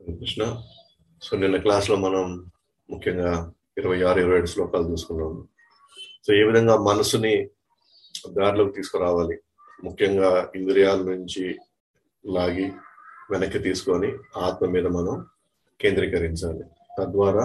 Krishna so నిన్న class లో మనం ముఖ్యంగా ఇరవై ఆరు ఇరవై ఏడు శ్లోకాలు చూసుకున్నాం సో ఏ విధంగా మనసుని దారిలోకి తీసుకురావాలి ముఖ్యంగా ఇంద్రియాల నుంచి లాగి వెనక్కి తీసుకొని ఆత్మ మీద మనం కేంద్రీకరించాలి తద్వారా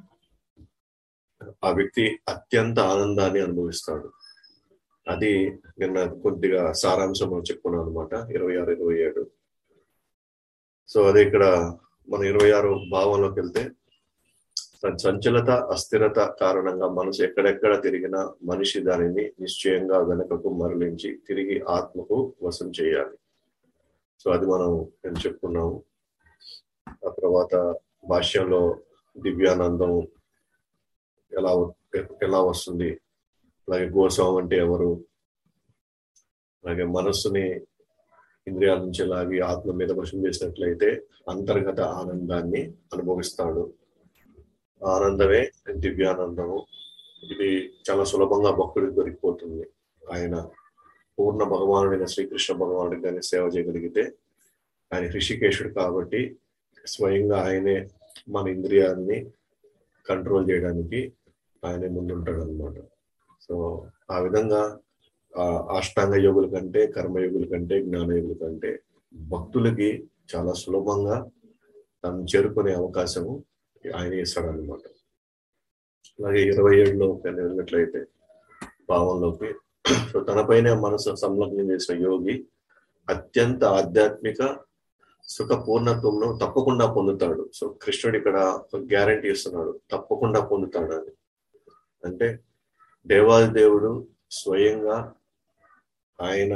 ఆ వ్యక్తి అత్యంత ఆనందాన్ని అనుభవిస్తాడు అది నిన్న కొద్దిగా సారాంశం మనం చెప్పుకున్నాం అనమాట ఇరవై ఆరు ఇరవై ఏడు సో అదే ఇక్కడ మన ఇరవై ఆరు భావంలోకి వెళ్తే సంచలత అస్థిరత కారణంగా మనసు ఎక్కడెక్కడ తిరిగినా మనిషి దానిని నిశ్చయంగా వెనకకు మరలించి తిరిగి ఆత్మకు వశం చేయాలి సో అది మనం నేను చెప్పుకున్నాము ఆ తర్వాత భాష్యంలో దివ్యానందం ఎలా ఎలా వస్తుంది అలాగే గోస్వామి అంటే ఎవరు అలాగే మనస్సుని ఇంద్రియాల నుంచి లాగి ఆత్మ మీద వశం చేసినట్లయితే అంతర్గత ఆనందాన్ని అనుభవిస్తాడు ఆనందమే దివ్యానందము ఇది చాలా సులభంగా భక్తుడికి దొరికిపోతుంది ఆయన పూర్ణ భగవానుడైన శ్రీకృష్ణ భగవానుడికి కానీ సేవ చేయగలిగితే ఆయన ఋషికేశుడు కాబట్టి స్వయంగా ఆయనే మన ఇంద్రియాన్ని కంట్రోల్ చేయడానికి ఆయనే ముందుంటాడు అనమాట సో ఆ విధంగా అష్టాంగ యోగుల కంటే కర్మయోగుల కంటే జ్ఞానయోగుల కంటే భక్తులకి చాలా సులభంగా తను చేరుకునే అవకాశము ఆయన ఇస్తాడు అనమాట అలాగే ఇరవై ఏడులో వెళ్ళినట్లయితే భావంలోకి సో తనపైనే మనసు సంలగ్నం చేసిన యోగి అత్యంత ఆధ్యాత్మిక సుఖ పూర్ణత్వంను తప్పకుండా పొందుతాడు సో కృష్ణుడు ఇక్కడ గ్యారంటీ ఇస్తున్నాడు తప్పకుండా పొందుతాడు అని అంటే దేవాది దేవుడు స్వయంగా ఆయన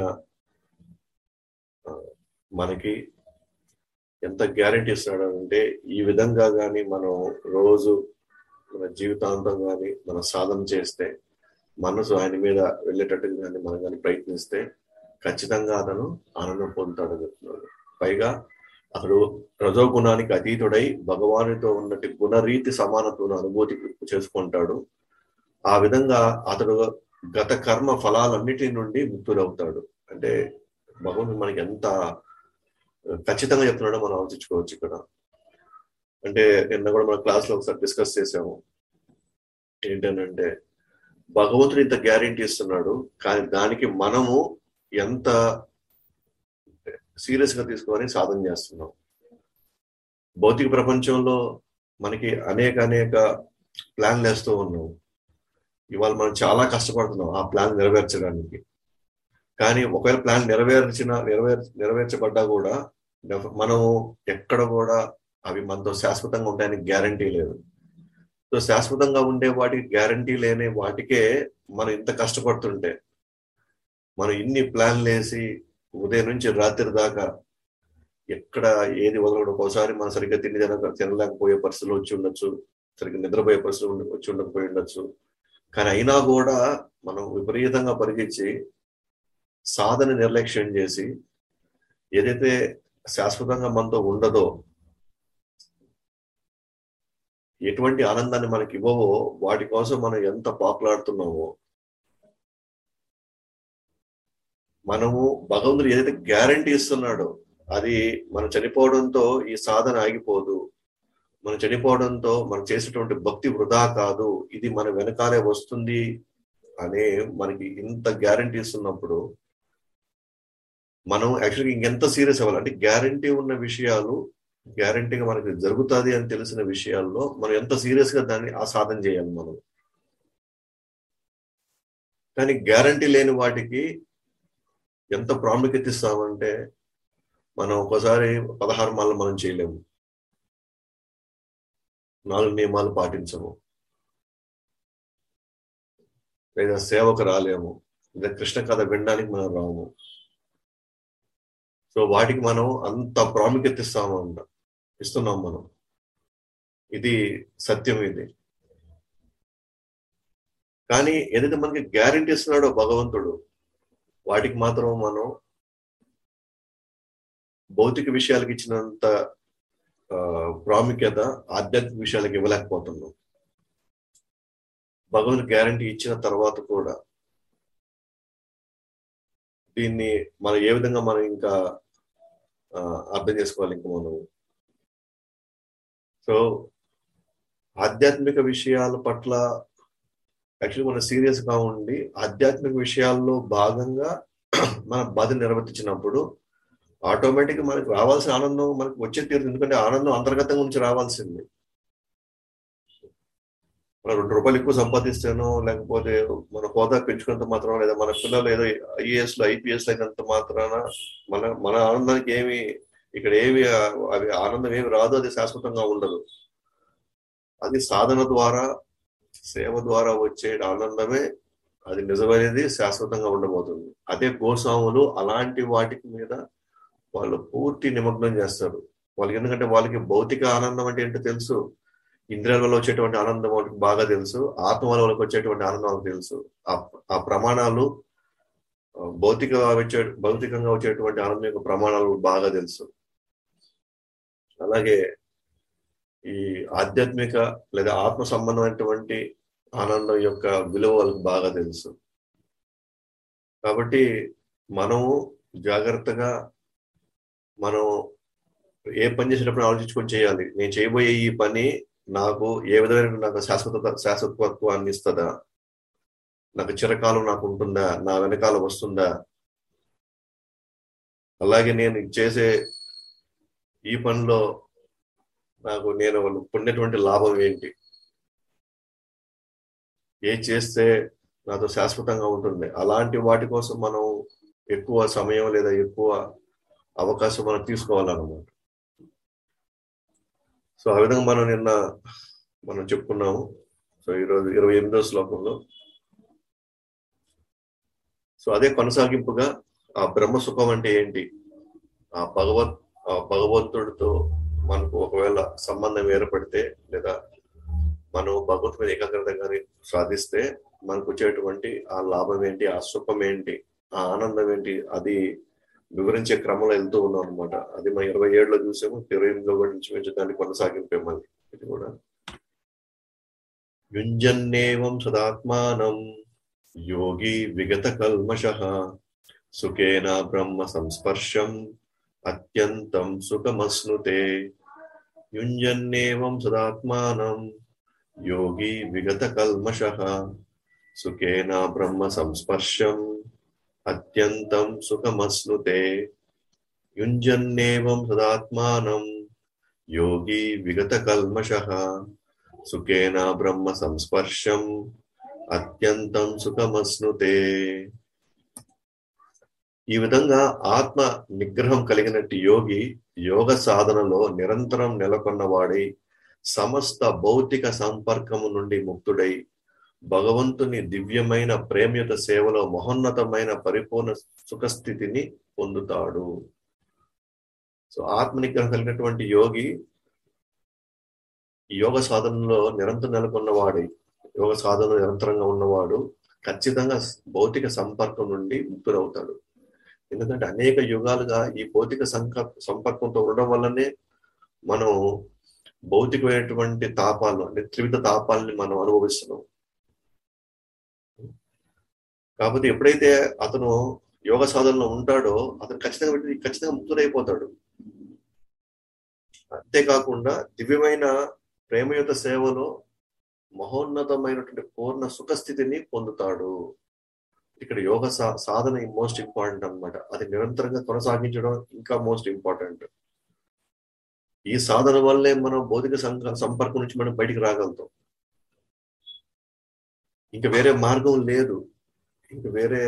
మనకి ఎంత గ్యారంటీ ఇస్తున్నాడు అంటే ఈ విధంగా కానీ మనం రోజు మన జీవితాంతం కానీ మన సాధన చేస్తే మనసు ఆయన మీద వెళ్ళేటట్టుగా కానీ మనం కానీ ప్రయత్నిస్తే ఖచ్చితంగా అతను ఆనందం పొందుతాడని చెప్తున్నాడు పైగా అతడు రజోగుణానికి అతీతుడై భగవానుతో ఉన్నట్టు గుణరీతి సమానత్వం అనుభూతి చేసుకుంటాడు ఆ విధంగా అతడు గత కర్మ ఫలాలన్నిటి నుండి ముక్తుడవుతాడు అంటే భగవంతుడు మనకి ఎంత ఖచ్చితంగా చెప్తున్నాడో మనం ఆలోచించుకోవచ్చు ఇక్కడ అంటే నిన్న కూడా మన క్లాస్ లో ఒకసారి డిస్కస్ చేసాము ఏంటనంటే భగవంతుడు ఇంత గ్యారంటీ ఇస్తున్నాడు కానీ దానికి మనము ఎంత సీరియస్ గా తీసుకొని సాధన చేస్తున్నాం భౌతిక ప్రపంచంలో మనకి అనేక అనేక ప్లాన్లు వేస్తూ ఉన్నాం ఇవాళ మనం చాలా కష్టపడుతున్నాం ఆ ప్లాన్ నెరవేర్చడానికి కానీ ఒకవేళ ప్లాన్ నెరవేర్చిన నెరవేర్ నెరవేర్చబడ్డా కూడా మనము ఎక్కడ కూడా అవి మనతో శాశ్వతంగా ఉంటాయని గ్యారంటీ లేదు సో శాశ్వతంగా ఉండే వాటికి గ్యారంటీ లేని వాటికే మనం ఇంత కష్టపడుతుంటే మనం ఇన్ని ప్లాన్లు వేసి ఉదయం నుంచి రాత్రి దాకా ఎక్కడ ఏది వదలడం ఒకసారి మనం సరిగ్గా తిండి తినక తినలేకపోయే పరిస్థితులు వచ్చి ఉండొచ్చు సరిగ్గా నిద్రపోయే పరిస్థితులు వచ్చి ఉండకపోయి ఉండొచ్చు కానీ అయినా కూడా మనం విపరీతంగా పరిగెచ్చి సాధన నిర్లక్ష్యం చేసి ఏదైతే శాశ్వతంగా మనతో ఉండదో ఎటువంటి ఆనందాన్ని మనకి ఇవ్వవో వాటి కోసం మనం ఎంత పాకులాడుతున్నామో మనము భగవంతుడు ఏదైతే గ్యారంటీ ఇస్తున్నాడో అది మనం చనిపోవడంతో ఈ సాధన ఆగిపోదు మనం చనిపోవడంతో మనం చేసేటువంటి భక్తి వృధా కాదు ఇది మన వెనకాలే వస్తుంది అనే మనకి ఇంత గ్యారంటీ ఇస్తున్నప్పుడు మనం యాక్చువల్గా ఇంకెంత సీరియస్ అవ్వాలి అంటే గ్యారంటీ ఉన్న విషయాలు గ్యారంటీగా మనకి జరుగుతుంది అని తెలిసిన విషయాల్లో మనం ఎంత సీరియస్ గా దాన్ని ఆ సాధన చేయాలి మనం కానీ గ్యారంటీ లేని వాటికి ఎంత ప్రాముఖ్యత ఇస్తామంటే మనం ఒకసారి పదహారు మాలు మనం చేయలేము నాలుగు నియమాలు పాటించము లేదా సేవకు రాలేము లేదా కృష్ణ కథ వినడానికి మనం రాము సో వాటికి మనం అంత ప్రాముఖ్యత ఇస్తామంట ఇస్తున్నాం మనం ఇది సత్యం ఇది కానీ ఏదైతే మనకి గ్యారంటీ ఇస్తున్నాడో భగవంతుడు వాటికి మాత్రం మనం భౌతిక విషయాలకు ఇచ్చినంత ప్రాముఖ్యత ఆధ్యాత్మిక విషయాలకు ఇవ్వలేకపోతున్నాం భగవంతుడు గ్యారంటీ ఇచ్చిన తర్వాత కూడా దీన్ని మనం ఏ విధంగా మనం ఇంకా అర్థం చేసుకోవాలి ఇంకా మనం సో ఆధ్యాత్మిక విషయాల పట్ల యాక్చువల్లీ మనం సీరియస్ గా ఉండి ఆధ్యాత్మిక విషయాల్లో భాగంగా మన బాధ నిర్వర్తించినప్పుడు ఆటోమేటిక్ మనకు రావాల్సిన ఆనందం మనకు వచ్చే తీరుతుంది ఎందుకంటే ఆనందం అంతర్గతంగా నుంచి రావాల్సింది మనం రెండు రూపాయలు ఎక్కువ సంపాదిస్తానో లేకపోతే మన హోదా పెంచుకున్నంత మాత్రం లేదా మన పిల్లలు ఏదో ఐఏఎస్ లో ఐపీఎస్ అయినంత మాత్రాన మన మన ఆనందానికి ఏమి ఇక్కడ ఏమి అవి ఆనందం ఏమి రాదు అది శాశ్వతంగా ఉండదు అది సాధన ద్వారా సేవ ద్వారా వచ్చే ఆనందమే అది నిజమైనది శాశ్వతంగా ఉండబోతుంది అదే గోస్వాములు అలాంటి వాటికి మీద వాళ్ళు పూర్తి నిమగ్నం చేస్తారు వాళ్ళకి ఎందుకంటే వాళ్ళకి భౌతిక ఆనందం అంటే ఏంటో తెలుసు ఇంద్రియాల వల్ల వచ్చేటువంటి ఆనందం వాళ్ళకి బాగా తెలుసు ఆత్మ వల్ల వాళ్ళకి వచ్చేటువంటి ఆనందం వాళ్ళకి తెలుసు ఆ ప్రమాణాలు భౌతిక వచ్చే భౌతికంగా వచ్చేటువంటి ఆనందం యొక్క ప్రమాణాలు బాగా తెలుసు అలాగే ఈ ఆధ్యాత్మిక లేదా ఆత్మ సంబంధమైనటువంటి ఆనందం యొక్క విలువ వాళ్ళకి బాగా తెలుసు కాబట్టి మనము జాగ్రత్తగా మనం ఏ పని చేసేటప్పుడు ఆలోచించుకొని చేయాలి నేను చేయబోయే ఈ పని నాకు ఏ విధమైన నాకు శాశ్వత శాశ్వతత్వాన్ని ఇస్తుందా నాకు చిరకాలం నాకు ఉంటుందా నా వెనకాల వస్తుందా అలాగే నేను చేసే ఈ పనిలో నాకు నేను పొందేటువంటి లాభం ఏంటి ఏ చేస్తే నాతో శాశ్వతంగా ఉంటుంది అలాంటి వాటి కోసం మనం ఎక్కువ సమయం లేదా ఎక్కువ అవకాశం మనం తీసుకోవాలన్నమాట సో ఆ విధంగా మనం నిన్న మనం చెప్పుకున్నాము సో ఈరోజు ఇరవై ఎనిమిదో శ్లోకంలో సో అదే కొనసాగింపుగా ఆ బ్రహ్మ సుఖం అంటే ఏంటి ఆ భగవత్ ఆ భగవంతుడితో మనకు ఒకవేళ సంబంధం ఏర్పడితే లేదా మనం భగవత్ మీద ఏకాగ్రత కానీ సాధిస్తే మనకు వచ్చేటువంటి ఆ లాభం ఏంటి ఆ సుఖం ఏంటి ఆ ఆనందం ఏంటి అది వివరించే క్రమంలో వెళ్తూ ఉన్నాం అనమాట అది మనం ఇరవై ఏడులో చూసాము ఇరవై ఎనిమిదిలో కూడా నుంచి దాన్ని కొనసాగింపే మళ్ళీ ఇది కూడా యుంజన్నేవం సదాత్మానం యోగి విగత కల్మష సుఖేన బ్రహ్మ సంస్పర్శం అత్యంతం సుఖమస్నుతే యుంజన్నేవం సదాత్మానం యోగి విగత కల్మష సుఖేన బ్రహ్మ సంస్పర్శం అత్యంతం సుఖమస్నుతే యుంజన్నేవం సదాత్మానం యోగి విగత కల్మష సుఖేన బ్రహ్మ సంస్పర్శం అత్యంతం సుఖమస్నుతే ఈ విధంగా ఆత్మ నిగ్రహం కలిగినట్టు యోగి యోగ సాధనలో నిరంతరం నెలకొన్నవాడై సమస్త భౌతిక సంపర్కము నుండి ముక్తుడై భగవంతుని దివ్యమైన ప్రేమయుత సేవలో మహోన్నతమైన పరిపూర్ణ సుఖస్థితిని పొందుతాడు సో ఆత్మ నిగ్రహం కలిగినటువంటి యోగి యోగ సాధనలో నిరంతరం నెలకొన్నవాడు యోగ సాధన నిరంతరంగా ఉన్నవాడు ఖచ్చితంగా భౌతిక సంపర్కం నుండి ముక్తుడవుతాడు ఎందుకంటే అనేక యుగాలుగా ఈ భౌతిక సంపర్కంతో ఉండడం వల్లనే మనం భౌతికమైనటువంటి తాపాలను అంటే త్రివిధ తాపాలని మనం అనుభవిస్తున్నాం కాకపోతే ఎప్పుడైతే అతను యోగ సాధనలో ఉంటాడో అతను ఖచ్చితంగా ఖచ్చితంగా ముక్తుడైపోతాడు అంతేకాకుండా దివ్యమైన ప్రేమయుత సేవలో మహోన్నతమైనటువంటి పూర్ణ సుఖస్థితిని పొందుతాడు ఇక్కడ యోగ సాధన మోస్ట్ ఇంపార్టెంట్ అనమాట అది నిరంతరంగా కొనసాగించడం ఇంకా మోస్ట్ ఇంపార్టెంట్ ఈ సాధన వల్లే మనం భౌతిక సంపర్కం నుంచి మనం బయటికి రాగలుగుతాం ఇంకా వేరే మార్గం లేదు ఇంక వేరే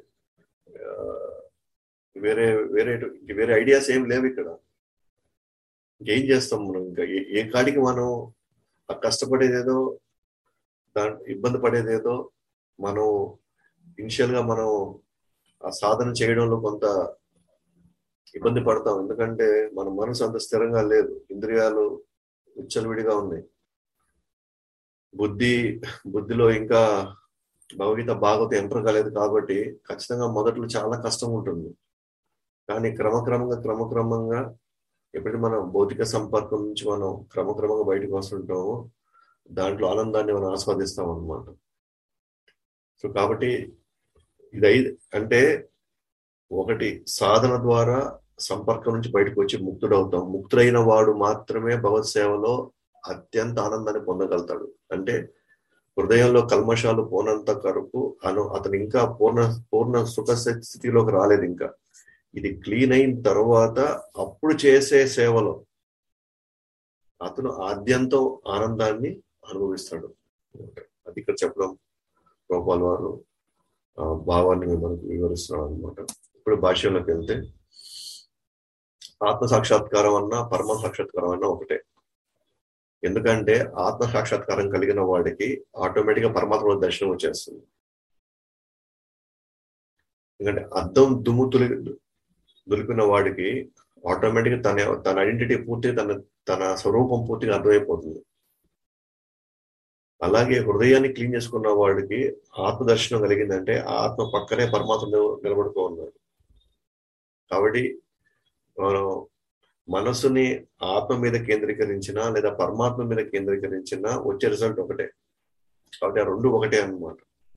వేరే వేరే వేరే ఐడియాస్ ఏం లేవు ఇక్కడ ఇంకేం చేస్తాం మనం ఇంకా ఏ కాడికి మనం కష్టపడేదేదో దాంట్లో ఇబ్బంది పడేదేదో మనం ఇనిషియల్ గా మనం ఆ సాధన చేయడంలో కొంత ఇబ్బంది పడతాం ఎందుకంటే మన మనసు అంత స్థిరంగా లేదు ఇంద్రియాలు విచ్చలవిడిగా ఉన్నాయి బుద్ధి బుద్ధిలో ఇంకా భగవద్గీత భాగవత ఎంటర్ కాలేదు కాబట్టి ఖచ్చితంగా మొదట్లో చాలా కష్టం ఉంటుంది కానీ క్రమక్రమంగా క్రమక్రమంగా ఎప్పుడైతే మనం భౌతిక సంపర్కం నుంచి మనం క్రమక్రమంగా బయటకు వస్తుంటామో దాంట్లో ఆనందాన్ని మనం ఆస్వాదిస్తాం అనమాట సో కాబట్టి ఇది అంటే ఒకటి సాధన ద్వారా సంపర్కం నుంచి బయటకు వచ్చి ముక్తుడవుతాం ముక్తుడైన వాడు మాత్రమే భగవత్ సేవలో అత్యంత ఆనందాన్ని పొందగలుగుతాడు అంటే హృదయంలో కల్మషాలు పోనంత వరకు అను అతను ఇంకా పూర్ణ పూర్ణ సుఖ స్థితిలోకి రాలేదు ఇంకా ఇది క్లీన్ అయిన తర్వాత అప్పుడు చేసే సేవలో అతను ఆద్యంతం ఆనందాన్ని అనుభవిస్తాడు అది ఇక్కడ చెప్పడం గోపాల్ వారు ఆ భావాన్ని మనకు వివరిస్తున్నాడు అనమాట ఇప్పుడు భాష్యంలోకి వెళ్తే ఆత్మ సాక్షాత్కారం అన్నా పరమ సాక్షాత్కారం అన్నా ఒకటే ఎందుకంటే ఆత్మ సాక్షాత్కారం కలిగిన వాడికి ఆటోమేటిక్ గా పరమాత్మ దర్శనం వచ్చేస్తుంది ఎందుకంటే అద్దం దుమ్ము తొలి దులిపిన వాడికి ఆటోమేటిక్ తన తన ఐడెంటిటీ పూర్తిగా తన తన స్వరూపం పూర్తిగా అర్థమైపోతుంది అలాగే హృదయాన్ని క్లీన్ చేసుకున్న వాడికి ఆత్మ దర్శనం కలిగిందంటే ఆ ఆత్మ పక్కనే పరమాత్మ నిలబడుతూ ఉన్నాడు కాబట్టి మనం మనసుని ఆత్మ మీద కేంద్రీకరించిన లేదా పరమాత్మ మీద కేంద్రీకరించిన వచ్చే రిజల్ట్ ఒకటే కాబట్టి ఆ రెండు ఒకటే అన్నమాట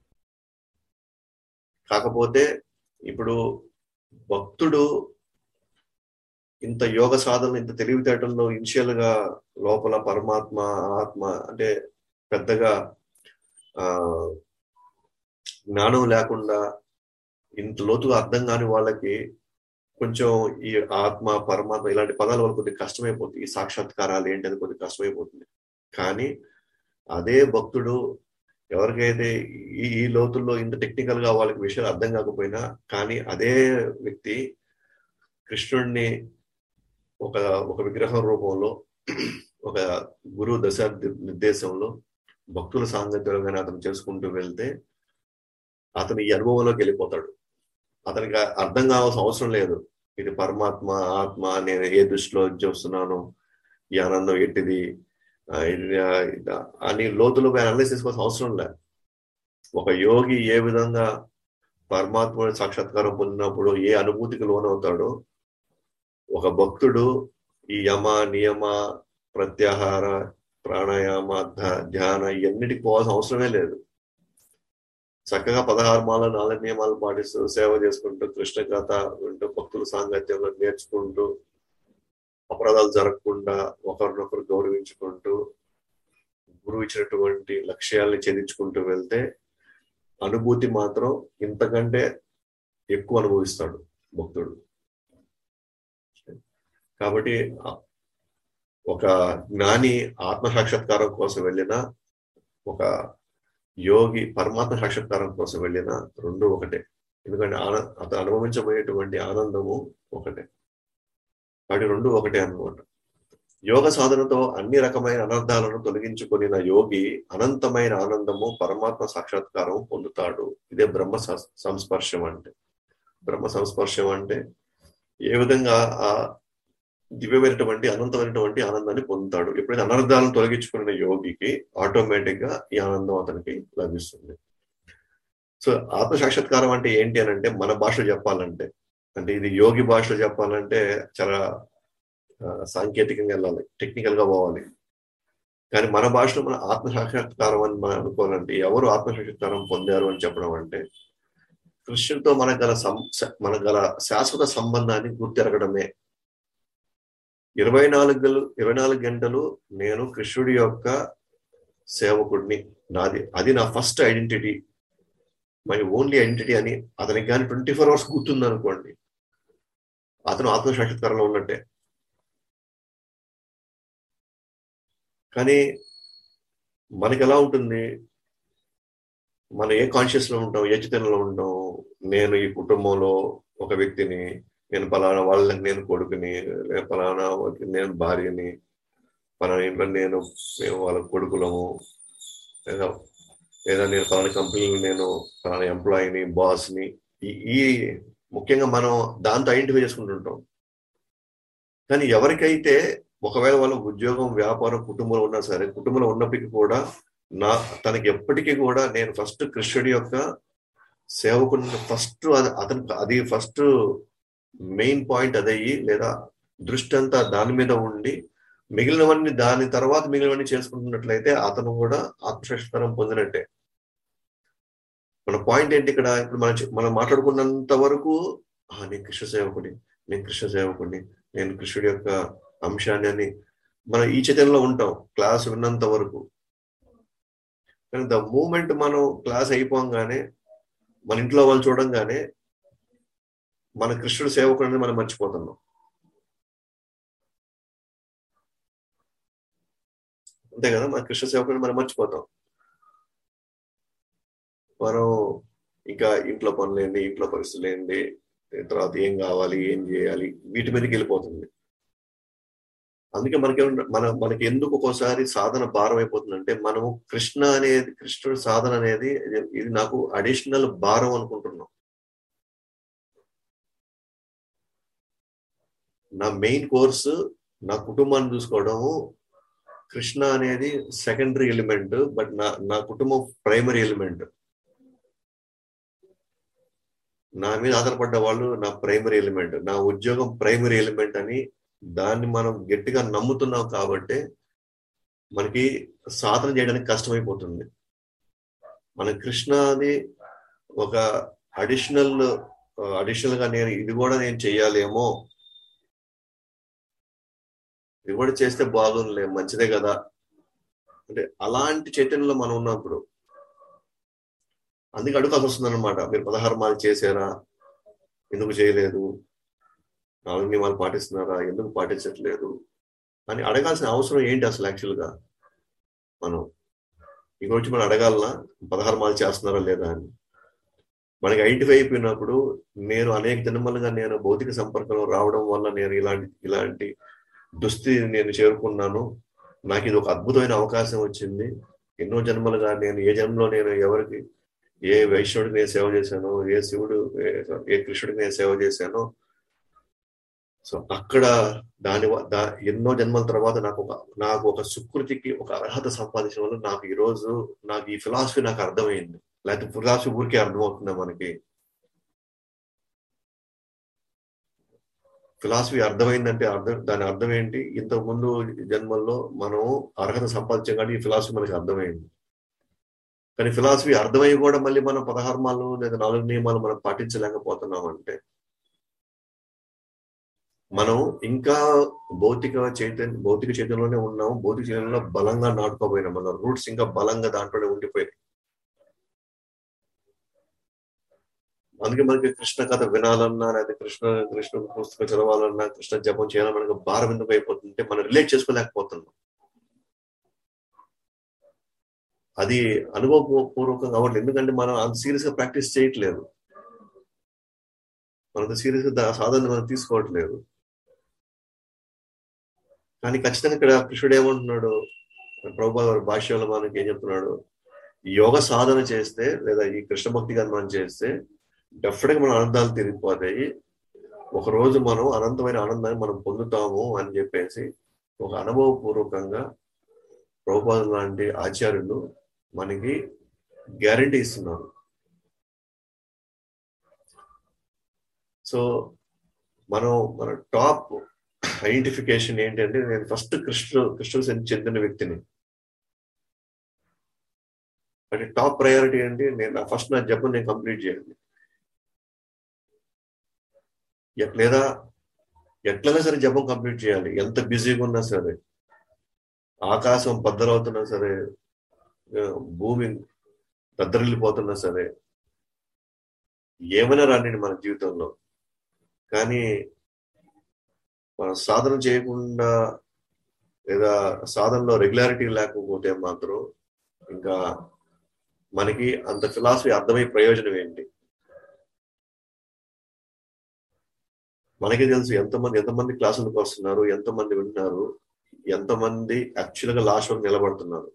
కాకపోతే ఇప్పుడు భక్తుడు ఇంత యోగ సాధన ఇంత తెలివితేటల్లో ఇనిషియల్ గా లోపల పరమాత్మ ఆత్మ అంటే పెద్దగా ఆ జ్ఞానం లేకుండా ఇంత లోతుగా అర్థం కాని వాళ్ళకి కొంచెం ఈ ఆత్మ పరమాత్మ ఇలాంటి పదాల వల్ల కొద్దిగా కష్టమైపోతుంది ఈ సాక్షాత్కారాలు ఏంటి అది కొద్దిగా కష్టమైపోతుంది కానీ అదే భక్తుడు ఎవరికైతే ఈ ఈ లోతుల్లో ఇంత టెక్నికల్ గా వాళ్ళకి విషయాలు అర్థం కాకపోయినా కానీ అదే వ్యక్తి కృష్ణుడిని ఒక ఒక విగ్రహం రూపంలో ఒక గురువు దశ నిర్దేశంలో భక్తుల సాంగత్యంగానే అతను చేసుకుంటూ వెళ్తే అతను ఈ అనుభవంలోకి వెళ్ళిపోతాడు అతనికి అర్థం కావాల్సిన అవసరం లేదు ఇది పరమాత్మ ఆత్మ నేను ఏ దృష్టిలో చూస్తున్నాను ఈ ఆనందం ఎట్టిది అని లోతులో అనలైజ్ చేసుకోవాల్సిన అవసరం లేదు ఒక యోగి ఏ విధంగా పరమాత్మ సాక్షాత్కారం పొందినప్పుడు ఏ అనుభూతికి లోనవుతాడో ఒక భక్తుడు ఈ యమ నియమ ప్రత్యాహార ప్రాణాయామ ధ్యాన ఇవన్నిటికి పోవాల్సిన అవసరమే లేదు చక్కగా పదహారు మాల నాలుగు నియమాలు పాటిస్తూ సేవ చేసుకుంటూ కృష్ణ కథ వింటూ భక్తుల సాంగత్యంలో నేర్చుకుంటూ అపరాధాలు జరగకుండా ఒకరినొకరు గౌరవించుకుంటూ గురువు ఇచ్చినటువంటి లక్ష్యాల్ని ఛేదించుకుంటూ వెళ్తే అనుభూతి మాత్రం ఇంతకంటే ఎక్కువ అనుభవిస్తాడు భక్తుడు కాబట్టి ఒక జ్ఞాని ఆత్మ సాక్షాత్కారం కోసం వెళ్ళిన ఒక యోగి పరమాత్మ సాక్షాత్కారం కోసం వెళ్ళిన రెండు ఒకటే ఎందుకంటే ఆన అతను అనుభవించబోయేటువంటి ఆనందము ఒకటే వాటి రెండు ఒకటే అనమాట యోగ సాధనతో అన్ని రకమైన అనర్థాలను తొలగించుకుని యోగి అనంతమైన ఆనందము పరమాత్మ సాక్షాత్కారం పొందుతాడు ఇదే బ్రహ్మ సంస్పర్శం అంటే బ్రహ్మ సంస్పర్శం అంటే ఏ విధంగా ఆ దివ్యమైనటువంటి అనంతమైనటువంటి ఆనందాన్ని పొందుతాడు ఎప్పుడైతే అనర్థాలను తొలగించుకున్న యోగికి ఆటోమేటిక్ గా ఈ ఆనందం అతనికి లభిస్తుంది సో ఆత్మ సాక్షాత్కారం అంటే ఏంటి అని అంటే మన భాషలో చెప్పాలంటే అంటే ఇది యోగి భాషలో చెప్పాలంటే చాలా సాంకేతికంగా వెళ్ళాలి టెక్నికల్ గా పోవాలి కానీ మన భాషలో మన ఆత్మ సాక్షాత్కారం అని మనం అనుకోవాలంటే ఎవరు ఆత్మ సాక్షాత్కారం పొందారు అని చెప్పడం అంటే కృష్ణుడితో మనకు గల సం మనకు గల శాశ్వత సంబంధాన్ని గుర్తెరగడమే ఇరవై నాలుగు గలు ఇరవై నాలుగు గంటలు నేను కృష్ణుడి యొక్క సేవకుడిని నాది అది నా first identity my only identity అని అతనికి కానీ ట్వంటీ ఫోర్ అవర్స్ గుర్తుంది అనుకోండి అతను ఆత్మ సాక్షాత్కారంలో ఉన్నట్టే కానీ మనకి ఎలా ఉంటుంది మనం ఏ కాన్షియస్ లో ఉంటాం ఏ చిత్రంలో ఉంటాం నేను ఈ కుటుంబంలో ఒక వ్యక్తిని నేను పలానా వాళ్ళకి నేను కొడుకుని పలానా నేను భార్యని పలానా ఇంట్లో నేను మేము వాళ్ళ కొడుకులము లేదా లేదా నేను పలానా కంపెనీని నేను పలానా ఎంప్లాయీని బాస్ని ఈ ముఖ్యంగా మనం దాంతో ఐడెంటిఫై చేసుకుంటుంటాం కానీ ఎవరికైతే ఒకవేళ వాళ్ళ ఉద్యోగం వ్యాపారం కుటుంబంలో ఉన్నా సరే కుటుంబంలో ఉన్నప్పటికీ కూడా నా తనకి ఎప్పటికీ కూడా నేను ఫస్ట్ కృష్ణుడి యొక్క సేవకుని ఫస్ట్ అతను అది ఫస్ట్ మెయిన్ పాయింట్ అదయ్యి లేదా దృష్టి అంతా దాని మీద ఉండి మిగిలినవన్నీ దాని తర్వాత మిగిలినవన్నీ చేసుకుంటున్నట్లయితే అతను కూడా ఆత్మశక్తికరం పొందినట్టే మన పాయింట్ ఏంటి ఇక్కడ ఇప్పుడు మనం మనం మాట్లాడుకున్నంత వరకు నేను కృష్ణ సేవకుడి నేను కృష్ణ సేవకుడిని నేను కృష్ణుడి యొక్క అంశాన్ని అని మనం ఈ చైతన్యంలో ఉంటాం క్లాస్ విన్నంత వరకు కానీ ద మూమెంట్ మనం క్లాస్ అయిపోగానే మన ఇంట్లో వాళ్ళు చూడంగానే మన కృష్ణుడు సేవకుడు అనేది మనం మర్చిపోతున్నాం అంతే కదా మన కృష్ణ సేవకుడిని మనం మర్చిపోతాం మనం ఇంకా ఇంట్లో పనులు ఏంటి ఇంట్లో పరిస్థితులు ఏంటి తర్వాత ఏం కావాలి ఏం చేయాలి వీటి మీదకి వెళ్ళిపోతుంది అందుకే మనకి మన మనకి ఎందుకు ఒక్కోసారి సాధన భారం అయిపోతుందంటే మనము కృష్ణ అనేది కృష్ణుడు సాధన అనేది ఇది నాకు అడిషనల్ భారం అనుకుంటున్నాం నా మెయిన్ కోర్సు నా కుటుంబాన్ని చూసుకోవడము కృష్ణ అనేది సెకండరీ ఎలిమెంట్ బట్ నా నా కుటుంబం ప్రైమరీ ఎలిమెంట్ నా మీద ఆధారపడ్డ వాళ్ళు నా ప్రైమరీ ఎలిమెంట్ నా ఉద్యోగం ప్రైమరీ ఎలిమెంట్ అని దాన్ని మనం గట్టిగా నమ్ముతున్నాం కాబట్టి మనకి సాధన చేయడానికి కష్టమైపోతుంది మన కృష్ణ అది ఒక అడిషనల్ అడిషనల్ గా నేను ఇది కూడా నేను చెయ్యాలేమో ఇది కూడా చేస్తే బాగుందిలే మంచిదే కదా అంటే అలాంటి చైతన్యంలో మనం ఉన్నప్పుడు అందుకే అడగాల్సి వస్తుంది అనమాట మీరు పదహారు మాలు చేశారా ఎందుకు చేయలేదు నాలుగు నియమాలు పాటిస్తున్నారా ఎందుకు పాటించట్లేదు అని అడగాల్సిన అవసరం ఏంటి అసలు యాక్చువల్గా మనం ఇక వచ్చి మనం అడగాలనా పదహారు మాలు చేస్తున్నారా లేదా అని మనకి ఐడెంటిఫై అయిపోయినప్పుడు నేను అనేక జన్మలుగా నేను భౌతిక సంపర్కంలో రావడం వల్ల నేను ఇలాంటి ఇలాంటి దుస్థితి నేను చేరుకున్నాను నాకు ఇది ఒక అద్భుతమైన అవకాశం వచ్చింది ఎన్నో జన్మలుగా నేను ఏ జన్మలో నేను ఎవరికి ఏ వైష్ణవుడికి నేను సేవ చేశాను ఏ శివుడు ఏ కృష్ణుడికి నేను సేవ చేశానో సో అక్కడ దాని దా ఎన్నో జన్మల తర్వాత నాకు ఒక నాకు ఒక సుకృతికి ఒక అర్హత సంపాదించిన వల్ల నాకు ఈ రోజు నాకు ఈ ఫిలాసఫీ నాకు అర్థమైంది లేకపోతే ఫిలాసఫీ ఊరికే అర్థమవుతుందా మనకి ఫిలాసఫీ అర్థమైందంటే అర్థం దాని అర్థం ఏంటి ఇంతకు ముందు జన్మల్లో మనం అర్హత సంపాదించాం కాబట్టి ఈ ఫిలాసఫీ మనకి అర్థమైంది కానీ ఫిలాసఫీ అర్థమై కూడా మళ్ళీ మనం పదహార్మాలు లేదా నాలుగు నియమాలు మనం పాటించలేకపోతున్నాం అంటే మనం ఇంకా భౌతిక చైతన్య భౌతిక చైతన్యంలోనే ఉన్నాం భౌతిక చైతన్యంలో బలంగా నాటుకోపోయినాం మన రూట్స్ ఇంకా బలంగా దాంట్లోనే ఉండిపోయినాయి అందుకే మనకి కృష్ణ కథ వినాలన్నా లేదా కృష్ణ కృష్ణ పుస్తకం చదవాలన్నా కృష్ణ జపం చేయాలన్నా మనకి భారం ఎందుకు అయిపోతుందంటే మనం రిలేట్ చేసుకోలేకపోతున్నాం అది అనుభవపూర్వకంగా అవ్వట్లేదు ఎందుకంటే మనం అంత సీరియస్ గా ప్రాక్టీస్ చేయట్లేదు మనంత సీరియస్ గా సాధన మనం తీసుకోవట్లేదు కానీ ఖచ్చితంగా ఇక్కడ కృష్ణుడు ఏమంటున్నాడు ప్రభుత్వ గారి భాష్యంలో మనకి ఏం చెప్తున్నాడు యోగ సాధన చేస్తే లేదా ఈ కృష్ణ భక్తి గారిని మనం చేస్తే డెఫినెట్ గా మన ఆనందాలు తిరిగిపోతాయి ఒక రోజు మనం అనంతమైన ఆనందాన్ని మనం పొందుతాము అని చెప్పేసి ఒక అనుభవపూర్వకంగా ప్రభుపాద లాంటి ఆచార్యులు మనకి గ్యారంటీ ఇస్తున్నారు సో మనం మన టాప్ ఐడెంటిఫికేషన్ ఏంటంటే నేను ఫస్ట్ కృష్ణ కృష్ణుడు చెందిన వ్యక్తిని అంటే టాప్ ప్రయారిటీ ఏంటి నేను ఫస్ట్ నా జపం నేను కంప్లీట్ చేయాలి లేదా ఎట్లైనా సరే జపం కంప్లీట్ చేయాలి ఎంత బిజీగా ఉన్నా సరే ఆకాశం బద్దలవుతున్నా సరే భూమి దద్దరిల్లిపోతున్నా సరే ఏమైనా రానండి మన జీవితంలో కానీ మనం సాధన చేయకుండా లేదా సాధనలో రెగ్యులారిటీ లేకపోతే మాత్రం ఇంకా మనకి అంత ఫిలాసఫీ అర్థమై ప్రయోజనం ఏంటి మనకి తెలుసు ఎంతమంది ఎంతమంది క్లాసులకు వస్తున్నారు ఎంతమంది వింటున్నారు ఎంతమంది యాక్చువల్ గా లాస్ట్ వరకు నిలబడుతున్నారు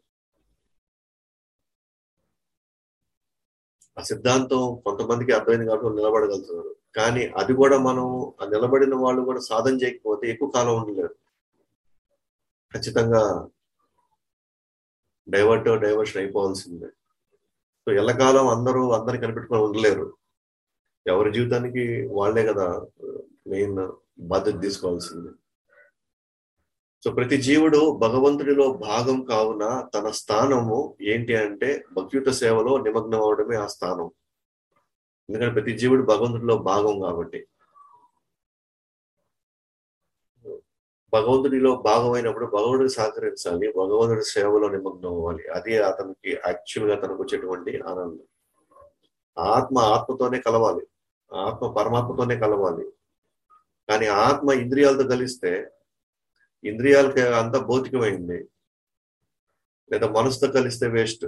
ఆ సిద్ధాంతం కొంతమందికి అర్థమైంది కాబట్టి నిలబడగలుగుతున్నారు కానీ అది కూడా మనం ఆ నిలబడిన వాళ్ళు కూడా సాధన చేయకపోతే ఎక్కువ కాలం ఉండలేరు ఖచ్చితంగా డైవర్ట్ డైవర్షన్ అయిపోవాల్సిందే సో ఎల్లకాలం అందరూ అందరిని కనిపెట్టుకొని ఉండలేరు ఎవరి జీవితానికి వాళ్లే కదా మెయిన్ బాధ్యత తీసుకోవాల్సింది సో ప్రతి జీవుడు భగవంతుడిలో భాగం కావున తన స్థానము ఏంటి అంటే భక్తియుత సేవలో నిమగ్నం అవడమే ఆ స్థానం ఎందుకంటే ప్రతి జీవుడు భగవంతుడిలో భాగం కాబట్టి భగవంతుడిలో భాగమైనప్పుడు భగవంతుడికి సహకరించాలి భగవంతుడి సేవలో నిమగ్నం అవ్వాలి అదే అతనికి యాక్చువల్ గా తనకు వచ్చేటువంటి ఆనందం ఆత్మ ఆత్మతోనే కలవాలి ఆత్మ పరమాత్మతోనే కలవాలి కానీ ఆత్మ ఇంద్రియాలతో కలిస్తే ఇంద్రియాలకి అంత భౌతికమైంది లేదా మనసుతో కలిస్తే వేస్ట్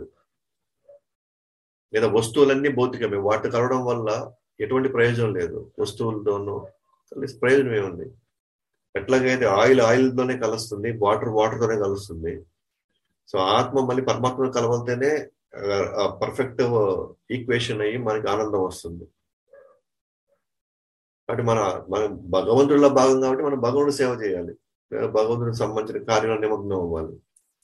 లేదా వస్తువులన్నీ భౌతికమే వాటి కలవడం వల్ల ఎటువంటి ప్రయోజనం లేదు వస్తువులతోనూ కలిసి ప్రయోజనం ఏముంది ఎట్లాగైతే ఆయిల్ ఆయిల్ తోనే కలుస్తుంది వాటర్ వాటర్ తోనే కలుస్తుంది సో ఆత్మ మళ్ళీ పరమాత్మ కలవలితేనే పర్ఫెక్ట్ ఈక్వేషన్ అయ్యి మనకి ఆనందం వస్తుంది కాబట్టి మన మనం భగవంతుడిలో భాగం కాబట్టి మనం భగవంతుడు సేవ చేయాలి లేదా భగవంతుడికి సంబంధించిన కార్యాలు నిమగ్నం అవ్వాలి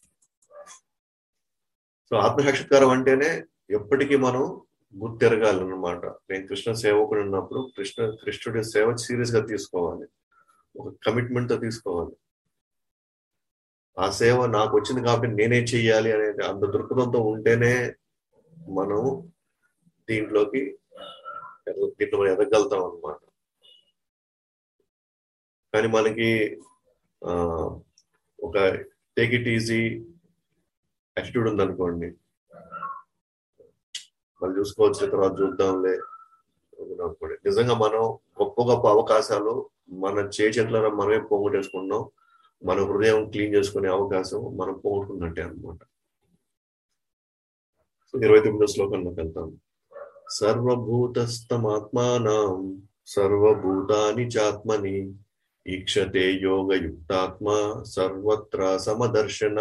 సో ఆత్మసాక్షాత్కారం అంటేనే ఎప్పటికీ మనం గుర్తెరగాలి అనమాట నేను కృష్ణ సేవకుడు ఉన్నప్పుడు కృష్ణ కృష్ణుడి సేవ సీరియస్ గా తీసుకోవాలి ఒక కమిట్మెంట్ తో తీసుకోవాలి ఆ సేవ నాకు వచ్చింది కాబట్టి నేనే చెయ్యాలి అనేది అంత దృక్పథంతో ఉంటేనే మనం దీంట్లోకి దీంట్లో మనం ఎదగలుగుతాం అనమాట కానీ మనకి ఆ ఒక టేక్ ఇట్ ఈజీ యాటిట్యూడ్ ఉందనుకోండి మళ్ళీ చూసుకోవచ్చు తర్వాత చూద్దాంలే అనుకోండి నిజంగా మనం గొప్ప గొప్ప అవకాశాలు మన చేతులను మనమే పోగొట్టేసుకున్నాం మన హృదయం క్లీన్ చేసుకునే అవకాశం మనం పోగొట్టుకున్నట్టే అనమాట ఇరవై తొమ్మిదో శ్లోకంలోకి వెళ్తాం సర్వభూతస్థమాత్మానం సర్వభూతాని చాత్మని ఈక్షతే యోగయుక్తాత్మ సర్వత్ర సమదర్శన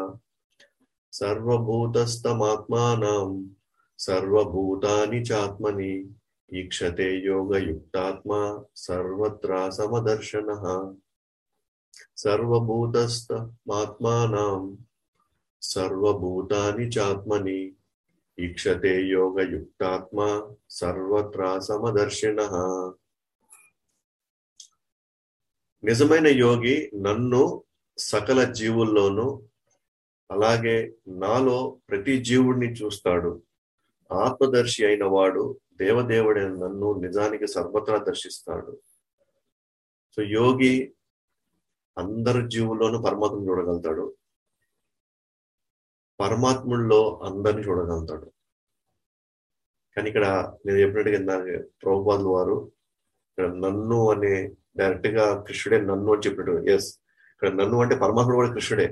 సర్వభూతస్థమాత్మానం సర్వభూతాని చాత్మని ఈక్షతే యోగయుక్తాత్మ సర్వత్ర సమదర్శన సర్వభూతస్థమాత్మానం సర్వభూతాని చాత్మని ఈక్షతే యోగయుక్తాత్మ సర్వత్ర సమదర్శిన నిజమైన యోగి నన్ను సకల జీవుల్లోనూ అలాగే నాలో ప్రతి జీవుడిని చూస్తాడు ఆత్మదర్శి అయిన వాడు దేవదేవుడైన నన్ను నిజానికి సర్వత్రా దర్శిస్తాడు సో యోగి అందరి జీవుల్లోనూ పరమాత్మ చూడగలుగుతాడు పరమాత్ముల్లో అందరిని చూడగలుగుతాడు కానీ ఇక్కడ నేను చెప్పినట్టుగా ఇందాక ప్రభుపాదులు వారు ఇక్కడ నన్ను అనే డైరెక్ట్ గా కృష్ణుడే నన్ను అని చెప్పినట్టు ఎస్ ఇక్కడ నన్ను అంటే పరమాత్ముడు కూడా కృష్ణుడే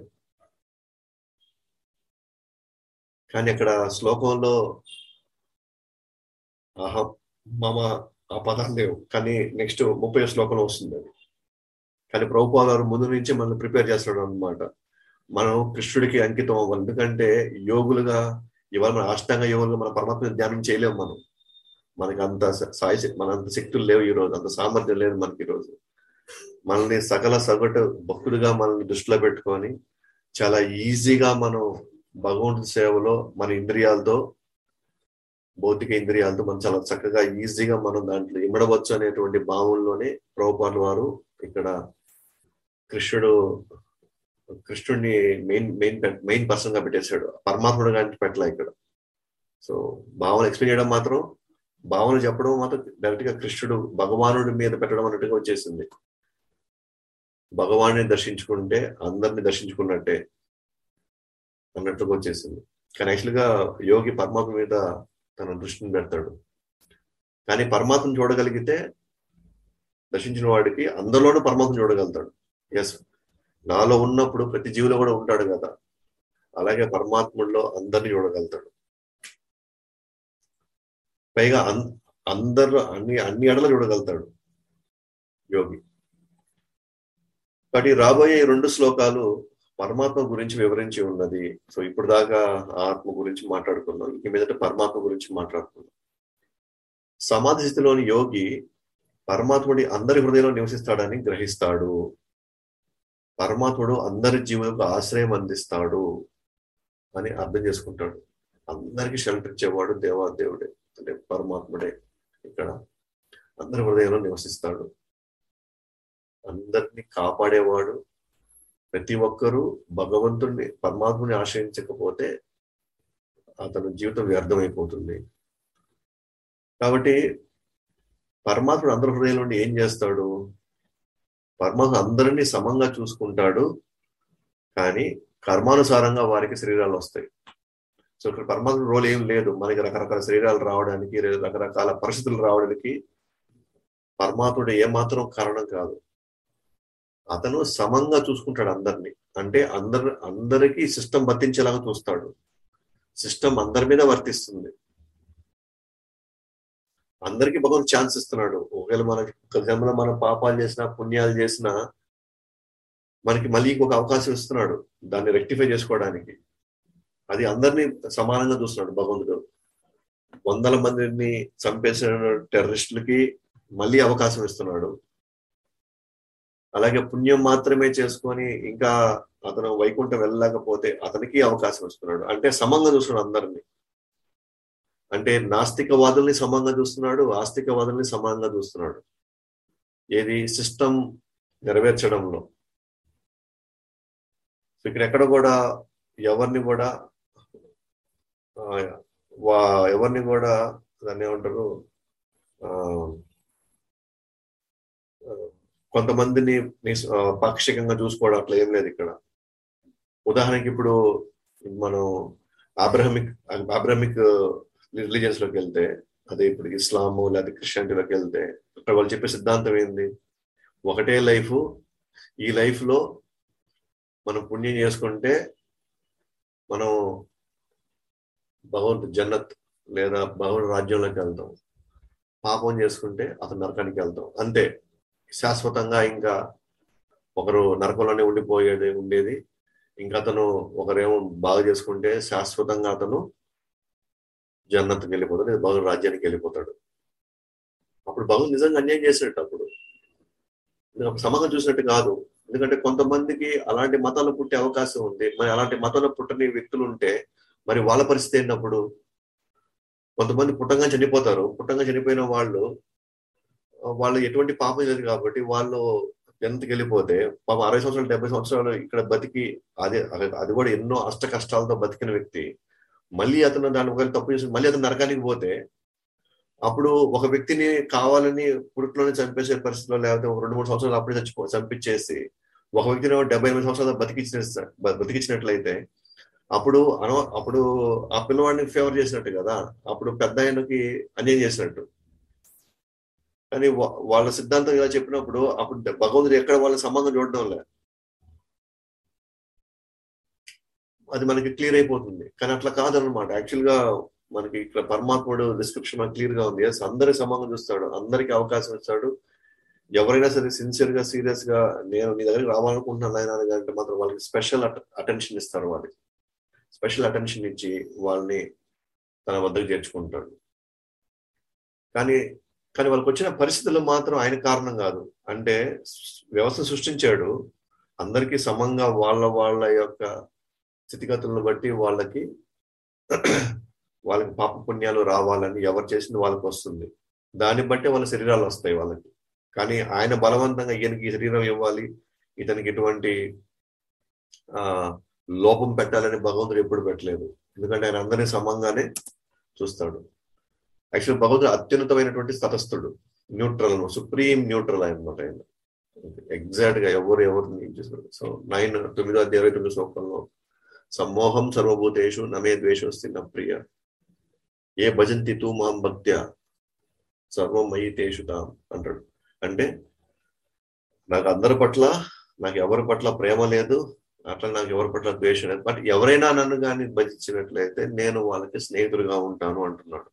కానీ అక్కడ శ్లోకంలో అహం మమ ఆ పదాలు లేవు కానీ నెక్స్ట్ ముప్పై శ్లోకంలో వస్తుంది అది కానీ ప్రభుపాద గారు ముందు నుంచి మనం ప్రిపేర్ చేస్తాడు అనమాట మనం కృష్ణుడికి అంకితం అవ్వాలి ఎందుకంటే యోగులుగా ఇవాళ మన అష్టాంగ యోగులుగా మన పరమాత్మ ధ్యానం చేయలేము మనం మనకి అంత సాయి మన అంత శక్తులు లేవు ఈ రోజు అంత సామర్థ్యం లేదు మనకి ఈ రోజు మనల్ని సకల సగటు భక్తులుగా మనల్ని దృష్టిలో పెట్టుకొని చాలా ఈజీగా మనం భగవంతుడి సేవలో మన ఇంద్రియాలతో భౌతిక ఇంద్రియాలతో మనం చాలా చక్కగా ఈజీగా మనం దాంట్లో ఇమ్మడవచ్చు అనేటువంటి భావంలోనే ప్రభుపాటు వారు ఇక్కడ కృష్ణుడు కృష్ణుడిని మెయిన్ మెయిన్ మెయిన్ పర్సన్ గా పెట్టేశాడు పరమాత్ముడు కానీ పెట్టలే ఇక్కడ సో భావన ఎక్స్ప్లెయిన్ చేయడం మాత్రం భావన చెప్పడం మాత్రం డైరెక్ట్ గా కృష్ణుడు భగవానుడి మీద పెట్టడం అన్నట్టుగా వచ్చేసింది భగవాన్ని దర్శించుకుంటే అందరిని దర్శించుకున్నట్టే అన్నట్టుగా వచ్చేసింది కానీ యాక్చువల్ గా యోగి పరమాత్మ మీద తన దృష్టిని పెడతాడు కానీ పరమాత్మను చూడగలిగితే దర్శించిన వాడికి అందరిలోనూ పరమాత్మ చూడగలుగుతాడు ఎస్ నాలో ఉన్నప్పుడు ప్రతి జీవిలో కూడా ఉంటాడు కదా అలాగే పరమాత్ముల్లో అందరిని చూడగలుగుతాడు పైగా అందరు అన్ని అన్ని అడలు చూడగలుగుతాడు యోగి కాబట్టి రాబోయే రెండు శ్లోకాలు పరమాత్మ గురించి వివరించి ఉన్నది సో ఇప్పుడు దాకా ఆత్మ గురించి మాట్లాడుకున్నాం ఇంక మీదట పరమాత్మ గురించి మాట్లాడుకున్నాం సమాధి స్థితిలోని యోగి పరమాత్ముడి అందరి హృదయంలో నివసిస్తాడని గ్రహిస్తాడు పరమాత్ముడు అందరి జీవులకు ఆశ్రయం అందిస్తాడు అని అర్థం చేసుకుంటాడు అందరికి షెల్టర్ ఇచ్చేవాడు దేవాదేవుడే అంటే పరమాత్ముడే ఇక్కడ అందరి హృదయంలో నివసిస్తాడు అందరిని కాపాడేవాడు ప్రతి ఒక్కరూ భగవంతుడిని పరమాత్ముని ఆశ్రయించకపోతే అతని జీవితం వ్యర్థమైపోతుంది కాబట్టి పరమాత్ముడు అందరి హృదయం నుండి ఏం చేస్తాడు పరమాత్మ అందరినీ సమంగా చూసుకుంటాడు కానీ కర్మానుసారంగా వారికి శరీరాలు వస్తాయి సో ఇక్కడ పరమాత్మ రోల్ ఏం లేదు మనకి రకరకాల శరీరాలు రావడానికి రకరకాల పరిస్థితులు రావడానికి పరమాత్ముడు ఏమాత్రం కారణం కాదు అతను సమంగా చూసుకుంటాడు అందరినీ అంటే అందరు అందరికీ సిస్టమ్ వర్తించేలాగా చూస్తాడు సిస్టమ్ అందరి మీద వర్తిస్తుంది అందరికీ భగవంతుడు ఛాన్స్ ఇస్తున్నాడు ఒకవేళ మనకి ఒక జన్మలో మనం పాపాలు చేసినా పుణ్యాలు చేసినా మనకి మళ్ళీ ఇంకొక అవకాశం ఇస్తున్నాడు దాన్ని రెక్టిఫై చేసుకోవడానికి అది అందరినీ సమానంగా చూస్తున్నాడు భగవంతుడు వందల మందిని చంపేసిన టెర్రరిస్టులకి మళ్ళీ అవకాశం ఇస్తున్నాడు అలాగే పుణ్యం మాత్రమే చేసుకొని ఇంకా అతను వైకుంఠం వెళ్ళలేకపోతే అతనికి అవకాశం ఇస్తున్నాడు అంటే సమంగా చూస్తున్నాడు అందరినీ అంటే నాస్తికవాదుల్ని సమంగా చూస్తున్నాడు ఆస్తికవాదుల్ని సమానంగా చూస్తున్నాడు ఏది సిస్టమ్ నెరవేర్చడంలో ఇక్కడ ఎక్కడ కూడా ఎవరిని కూడా వా ఎవరిని కూడా దాన్ని ఏమంటారు కొంతమందిని పాక్షికంగా చూసుకోవడం అట్లా ఏం లేదు ఇక్కడ ఉదాహరణకి ఇప్పుడు మనం అబ్రహమిక్ అబ్రహమిక్ రిలీజియన్స్ లోకి వెళ్తే అదే ఇప్పుడు ఇస్లాము లేదా క్రిస్టియానిటీలోకి వెళ్తే అక్కడ వాళ్ళు చెప్పే సిద్ధాంతం ఏంది ఒకటే లైఫ్ ఈ లైఫ్ లో మనం పుణ్యం చేసుకుంటే మనం భగవంతు జన్నత్ లేదా భగవంతు రాజ్యంలోకి వెళ్తాం పాపం చేసుకుంటే అతను నరకానికి వెళ్తాం అంతే శాశ్వతంగా ఇంకా ఒకరు నరకంలోనే ఉండిపోయేది ఉండేది ఇంకా అతను ఒకరేమో బాగా చేసుకుంటే శాశ్వతంగా అతను జన్నత్కి వెళ్ళిపోతాడు లేదా భగవంతు రాజ్యానికి వెళ్ళిపోతాడు అప్పుడు భగవంతు నిజంగా అన్యాయం చేసినట్టు అప్పుడు సమాజం చూసినట్టు కాదు ఎందుకంటే కొంతమందికి అలాంటి మతాలు పుట్టే అవకాశం ఉంది మరి అలాంటి మతాలు పుట్టని వ్యక్తులు ఉంటే మరి వాళ్ళ పరిస్థితి ఏంటప్పుడు కొంతమంది పుట్టంగా చనిపోతారు పుట్టంగా చనిపోయిన వాళ్ళు వాళ్ళు ఎటువంటి పాపం లేదు కాబట్టి వాళ్ళు ఎంతకి వెళ్ళిపోతే పాప అరవై సంవత్సరాలు డెబ్బై సంవత్సరాలు ఇక్కడ బతికి అదే అది కూడా ఎన్నో అష్ట కష్టాలతో బతికిన వ్యక్తి మళ్ళీ అతను దాని ఒకవేళ తప్పు చేసి మళ్ళీ అతను నరకానికి పోతే అప్పుడు ఒక వ్యక్తిని కావాలని పురుట్లోనే చంపేసే పరిస్థితిలో లేకపోతే ఒక రెండు మూడు సంవత్సరాలు అప్పుడే చచ్చిపో చంపించేసి ఒక వ్యక్తిని డెబ్బై ఎనిమిది సంవత్సరాలు బతికించిన బతికించినట్లయితే అప్పుడు అన అప్పుడు ఆ పిల్లవాడిని ఫేవర్ చేసినట్టు కదా అప్పుడు పెద్ద ఆయనకి అన్యాయం చేసినట్టు కానీ వాళ్ళ సిద్ధాంతం ఇలా చెప్పినప్పుడు అప్పుడు భగవంతుడు ఎక్కడ వాళ్ళ సంబంధం చూడడం లే అది మనకి క్లియర్ అయిపోతుంది కానీ అట్లా కాదనమాట యాక్చువల్ గా మనకి ఇక్కడ పరమాత్ముడు డిస్క్రిప్షన్ మనకి క్లియర్ గా ఉంది అందరి సంబంధం చూస్తాడు అందరికి అవకాశం ఇస్తాడు ఎవరైనా సరే సిన్సియర్ గా సీరియస్ గా నేను నీ దగ్గరికి రావాలనుకుంటున్నాను ఆయన అంటే మాత్రం వాళ్ళకి స్పెషల్ అటెన్షన్ ఇస్తారు వాళ్ళకి స్పెషల్ అటెన్షన్ ఇచ్చి వాళ్ళని తన వద్దకు చేర్చుకుంటాడు కానీ కానీ వాళ్ళకి వచ్చిన పరిస్థితులు మాత్రం ఆయన కారణం కాదు అంటే వ్యవస్థ సృష్టించాడు అందరికీ సమంగా వాళ్ళ వాళ్ళ యొక్క స్థితిగతులను బట్టి వాళ్ళకి వాళ్ళకి పాప పుణ్యాలు రావాలని ఎవరు చేసింది వాళ్ళకి వస్తుంది దాన్ని బట్టి వాళ్ళ శరీరాలు వస్తాయి వాళ్ళకి కానీ ఆయన బలవంతంగా ఈయనకి ఈ శరీరం ఇవ్వాలి ఇతనికి ఎటువంటి ఆ లోపం పెట్టాలని భగవంతుడు ఎప్పుడు పెట్టలేదు ఎందుకంటే ఆయన అందరినీ సమంగానే చూస్తాడు యాక్చువల్ భగవంతుడు అత్యున్నతమైనటువంటి తటస్థుడు న్యూట్రల్ సుప్రీం న్యూట్రల్ అనమాట ఆయన ఎగ్జాక్ట్ గా ఎవరు ఎవరు సో నైన్ తొమ్మిదో అధ్యాయ ఇరవై తొమ్మిది శ్లోకంలో సమ్మోహం సర్వభూతేషు నమే ద్వేషోస్తి నా ప్రియ ఏ భజంతి తూ మాం భక్త్య సర్వం మయి తేషుతాం అంటాడు అంటే నాకు అందరి పట్ల నాకు ఎవరి పట్ల ప్రేమ లేదు అట్లా నాకు ఎవరి పట్ల ద్వేషం లేదు బట్ ఎవరైనా నన్ను కానీ భజించినట్లయితే నేను వాళ్ళకి స్నేహితుడిగా ఉంటాను అంటున్నాడు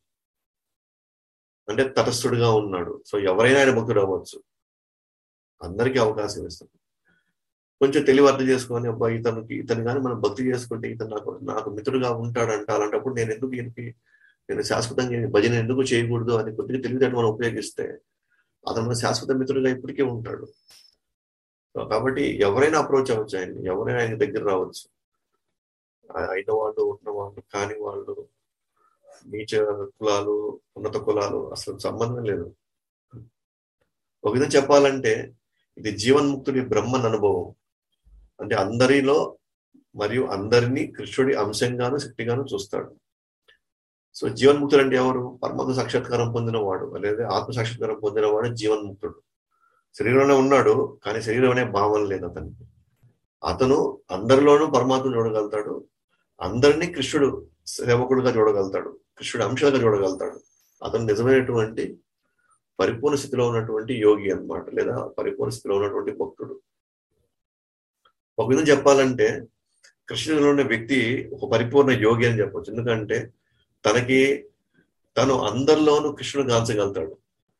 అంటే తటస్థుడిగా ఉన్నాడు సో ఎవరైనా ఆయన భక్తుడు అవ్వచ్చు అందరికీ అవకాశం ఇస్తాడు కొంచెం తెలివి అర్థం చేసుకొని అబ్బా ఇతనికి ఇతను కానీ మనం భక్తి చేసుకుంటే ఇతను నాకు నాకు మిత్రుడుగా ఉంటాడంట అలాంటప్పుడు నేను ఎందుకు ఈయనకి నేను శాశ్వతంగా భజన ఎందుకు చేయకూడదు అని కొద్దిగా తెలివితేటలు మనం ఉపయోగిస్తే అతను శాశ్వత మిత్రుడిగా ఇప్పటికే ఉంటాడు కాబట్టి ఎవరైనా అప్రోచ్ అవ్వచ్చు ఆయన్ని ఎవరైనా ఆయన దగ్గర రావచ్చు అయిన వాళ్ళు ఉన్న వాళ్ళు కాని వాళ్ళు నీచ కులాలు ఉన్నత కులాలు అసలు సంబంధం లేదు ఒక విధంగా చెప్పాలంటే ఇది జీవన్ముక్తుడి బ్రహ్మన్ అనుభవం అంటే అందరిలో మరియు అందరినీ కృష్ణుడి అంశంగాను శక్తిగాను చూస్తాడు సో జీవన్ముక్తుడు అంటే ఎవరు పరమాత్మ సాక్షాత్కారం పొందినవాడు లేదా ఆత్మ సాక్షాత్కారం పొందినవాడు జీవన్ముక్తుడు శరీరంలోనే ఉన్నాడు కానీ శరీరం అనే భావన లేదు అతనికి అతను అందరిలోనూ పరమాత్మ చూడగలుగుతాడు అందరినీ కృష్ణుడు సేవకుడుగా చూడగలుగుతాడు కృష్ణుడు అంశాలుగా చూడగలుగుతాడు అతను నిజమైనటువంటి పరిపూర్ణ స్థితిలో ఉన్నటువంటి యోగి అన్నమాట లేదా పరిపూర్ణ స్థితిలో ఉన్నటువంటి భక్తుడు ఒక విధంగా చెప్పాలంటే కృష్ణుడిలో ఉన్న వ్యక్తి ఒక పరిపూర్ణ యోగి అని చెప్పొచ్చు ఎందుకంటే తనకి తను అందరిలోనూ కృష్ణుడు గాల్చగలుగుతాడు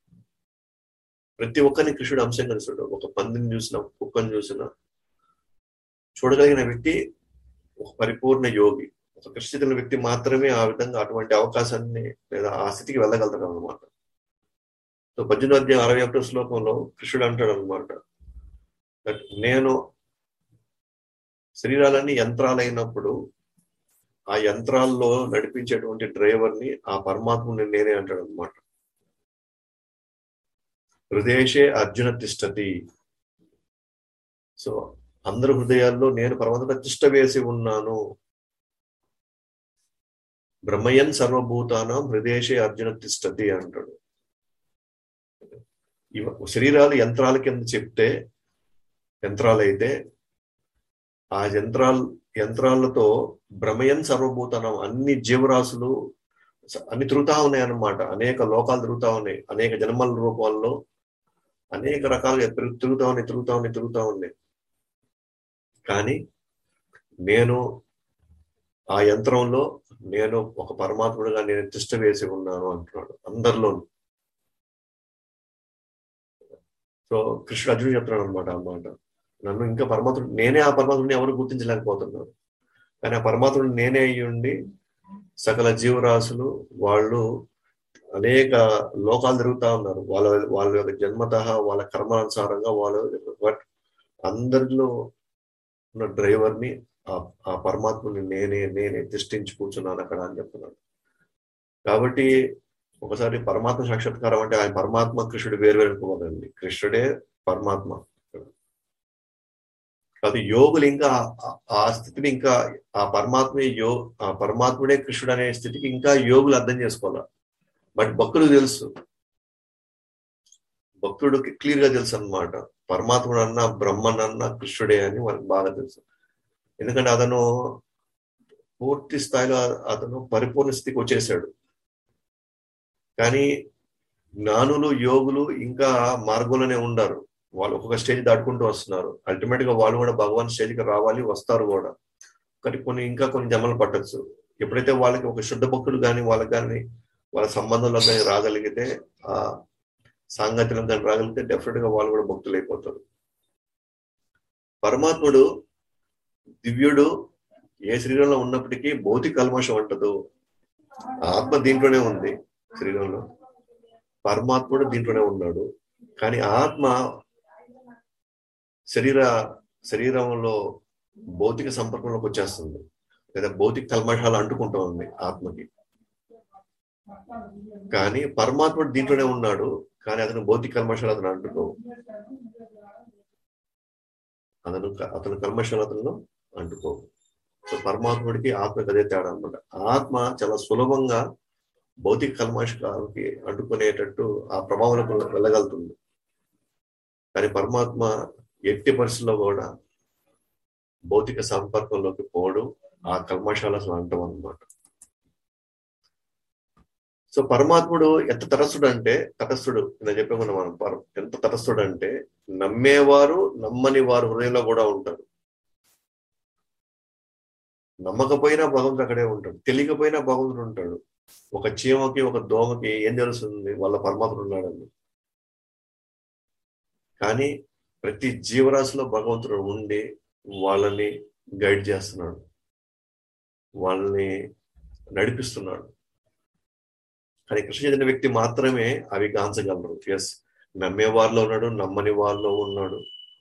ప్రతి ఒక్కరిని కృష్ణుడు అంశం కలుస్తాడు ఒక పందిని చూసిన కుక్కని చూసిన చూడగలిగిన వ్యక్తి ఒక పరిపూర్ణ యోగి ఒక కృష్ణ వ్యక్తి మాత్రమే ఆ విధంగా అటువంటి అవకాశాన్ని లేదా ఆ స్థితికి వెళ్ళగలుగుతాడు అనమాట సో పద్దెనిమిది అధ్యాయం అరవై ఒకటో శ్లోకంలో కృష్ణుడు అంటాడు అనమాట నేను శరీరాలన్నీ యంత్రాలైనప్పుడు ఆ యంత్రాల్లో నడిపించేటువంటి డ్రైవర్ని ఆ పరమాత్ముని నేనే అంటాడు అనమాట హృదయశే అర్జున తిష్టతి సో అందరి హృదయాల్లో నేను పరమాత్మ తిష్ట వేసి ఉన్నాను బ్రహ్మయన్ సర్వభూతానం హృదయశే అర్జున తిష్టతి అంటాడు ఇవ శరీరాలు యంత్రాల కింద చెప్తే యంత్రాలైతే ఆ యంత్రాలు యంత్రాలతో భ్రమయన్ సర్వభూతనం అన్ని జీవరాశులు అన్ని తిరుగుతా ఉన్నాయి అన్నమాట అనేక లోకాలు తిరుగుతా ఉన్నాయి అనేక జన్మల రూపాల్లో అనేక రకాలుగా తిరుగుతా ఉన్నాయి తిరుగుతా ఉన్నాయి తిరుగుతా ఉన్నాయి కానీ నేను ఆ యంత్రంలో నేను ఒక పరమాత్ముడుగా నేను తిష్ట వేసి ఉన్నాను అంటున్నాడు అందరిలోనూ సో కృష్ణుడు అర్జునుడు చెప్తున్నాడు అనమాట అన్నమాట నన్ను ఇంకా పరమాత్ముడు నేనే ఆ పరమాత్ముడిని ఎవరు గుర్తించలేకపోతున్నారు కానీ ఆ పరమాత్ముడు నేనే అయ్యి ఉండి సకల జీవరాశులు వాళ్ళు అనేక లోకాలు తిరుగుతా ఉన్నారు వాళ్ళ వాళ్ళ యొక్క జన్మత వాళ్ళ కర్మానుసారంగా వాళ్ళు బట్ అందరిలో ఉన్న డ్రైవర్ని ఆ పరమాత్మని నేనే నేనే తిష్టించి కూర్చున్నాను అక్కడ అని చెప్తున్నాను కాబట్టి ఒకసారి పరమాత్మ సాక్షాత్కారం అంటే ఆయన పరమాత్మ కృష్ణుడు వేరు వేరుకోవాలండి కృష్ణుడే పరమాత్మ కాదు యోగులు ఇంకా ఆ స్థితిని ఇంకా ఆ పరమాత్మే యో ఆ పరమాత్ముడే కృష్ణుడు అనే స్థితికి ఇంకా యోగులు అర్థం చేసుకోవాలి బట్ భక్తుడు తెలుసు భక్తుడికి క్లియర్ గా తెలుసు అనమాట పరమాత్ముడు అన్న బ్రహ్మనన్న కృష్ణుడే అని వాళ్ళకి బాగా తెలుసు ఎందుకంటే అతను పూర్తి స్థాయిలో అతను పరిపూర్ణ స్థితికి వచ్చేసాడు కానీ జ్ఞానులు యోగులు ఇంకా మార్గంలోనే ఉండారు వాళ్ళు ఒక్కొక్క స్టేజ్ దాటుకుంటూ వస్తున్నారు అల్టిమేట్ గా వాళ్ళు కూడా భగవాన్ స్టేజ్కి రావాలి వస్తారు కూడా కానీ కొన్ని ఇంకా కొన్ని జమలు పట్టచ్చు ఎప్పుడైతే వాళ్ళకి ఒక శుద్ధ భక్తుడు కానీ వాళ్ళకి కానీ వాళ్ళ సంబంధంలో కానీ రాగలిగితే ఆ సాంగత్యం కానీ రాగలిగితే డెఫినెట్ గా వాళ్ళు కూడా భక్తులు అయిపోతారు పరమాత్ముడు దివ్యుడు ఏ శరీరంలో ఉన్నప్పటికీ భౌతిక కల్మషం అంటదు ఆత్మ దీంట్లోనే ఉంది శరీరంలో పరమాత్ముడు దీంట్లోనే ఉన్నాడు కానీ ఆత్మ శరీర శరీరంలో భౌతిక సంపర్కంలోకి వచ్చేస్తుంది లేదా భౌతిక కల్మషాలు అంటుకుంటూ ఉంది ఆత్మకి కానీ పరమాత్ముడు దీంట్లోనే ఉన్నాడు కానీ అతను భౌతిక కల్మషాలు అతను అంటుకోవు అతను అతను కల్మషాలు అతను అంటుకోవు సో పరమాత్ముడికి ఆత్మకి అదే తేడా అనమాట ఆత్మ చాలా సులభంగా భౌతిక కల్మషాలకి అంటుకునేటట్టు ఆ ప్రభావంలోకి వెళ్ళగలుగుతుంది కానీ పరమాత్మ ఎట్టి పరిస్థితుల్లో కూడా భౌతిక సంపర్కంలోకి పోవడం ఆ కల్మషాలు అసలు అంటాం అనమాట సో పరమాత్ముడు ఎంత తటస్థుడు అంటే తటస్థుడు నేను చెప్పేమన్నా మనం ఎంత తటస్థుడు అంటే నమ్మేవారు నమ్మని వారు హృదయంలో కూడా ఉంటారు నమ్మకపోయినా భగవంతుడు అక్కడే ఉంటాడు తెలియకపోయినా భగవంతుడు ఉంటాడు ఒక చీమకి ఒక దోమకి ఏం తెలుస్తుంది వాళ్ళ పరమాత్ముడు ఉన్నాడని కానీ ప్రతి జీవరాశిలో భగవంతుడు ఉండి వాళ్ళని గైడ్ చేస్తున్నాడు వాళ్ళని నడిపిస్తున్నాడు కానీ కృష్ణ చైతన్య వ్యక్తి మాత్రమే అవి గాంచగలరు ఎస్ నమ్మే వారిలో ఉన్నాడు నమ్మని వారిలో ఉన్నాడు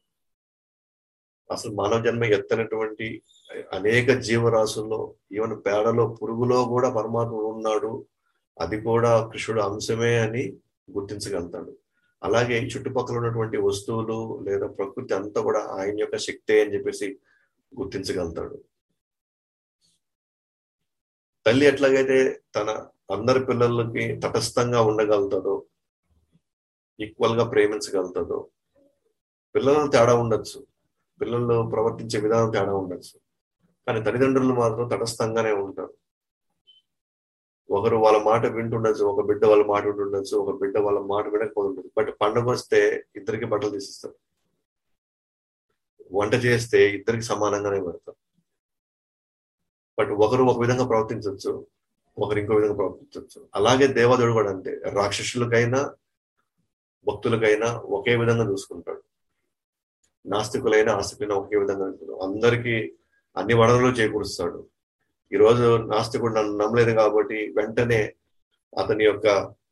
అసలు మానవ జన్మ ఎత్తనటువంటి అనేక జీవరాశుల్లో ఈవెన్ పేడలో పురుగులో కూడా పరమాత్ముడు ఉన్నాడు అది కూడా కృష్ణుడు అంశమే అని గుర్తించగలుగుతాడు అలాగే చుట్టుపక్కల ఉన్నటువంటి వస్తువులు లేదా ప్రకృతి అంతా కూడా ఆయన యొక్క శక్తే అని చెప్పేసి గుర్తించగలుగుతాడు తల్లి ఎట్లాగైతే తన అందరి పిల్లలకి తటస్థంగా ఉండగలుగుతాడో ఈక్వల్ గా ప్రేమించగలుగుతాడో పిల్లలు తేడా ఉండొచ్చు పిల్లలు ప్రవర్తించే విధానం తేడా ఉండొచ్చు కానీ తల్లిదండ్రులు మాత్రం తటస్థంగానే ఉంటారు ఒకరు వాళ్ళ మాట వింటుండొచ్చు ఒక బిడ్డ వాళ్ళ మాట వింటుండొచ్చు ఒక బిడ్డ వాళ్ళ మాట వినకపోతుండొచ్చు బట్ పండుగ వస్తే ఇద్దరికి బట్టలు తీసిస్తారు వంట చేస్తే ఇద్దరికి సమానంగానే పెడతారు బట్ ఒకరు ఒక విధంగా ప్రవర్తించవచ్చు ఒకరు ఇంకో విధంగా ప్రవర్తించవచ్చు అలాగే దేవదేవుడు కూడా అంతే రాక్షసులకైనా భక్తులకైనా ఒకే విధంగా చూసుకుంటాడు నాస్తికులైనా ఆస్తికులైనా ఒకే విధంగా చూసుకుంటాడు అందరికీ అన్ని వనరులు చేకూరుస్తాడు ఈరోజు నాస్తికుడు నన్ను నమ్మలేదు కాబట్టి వెంటనే అతని యొక్క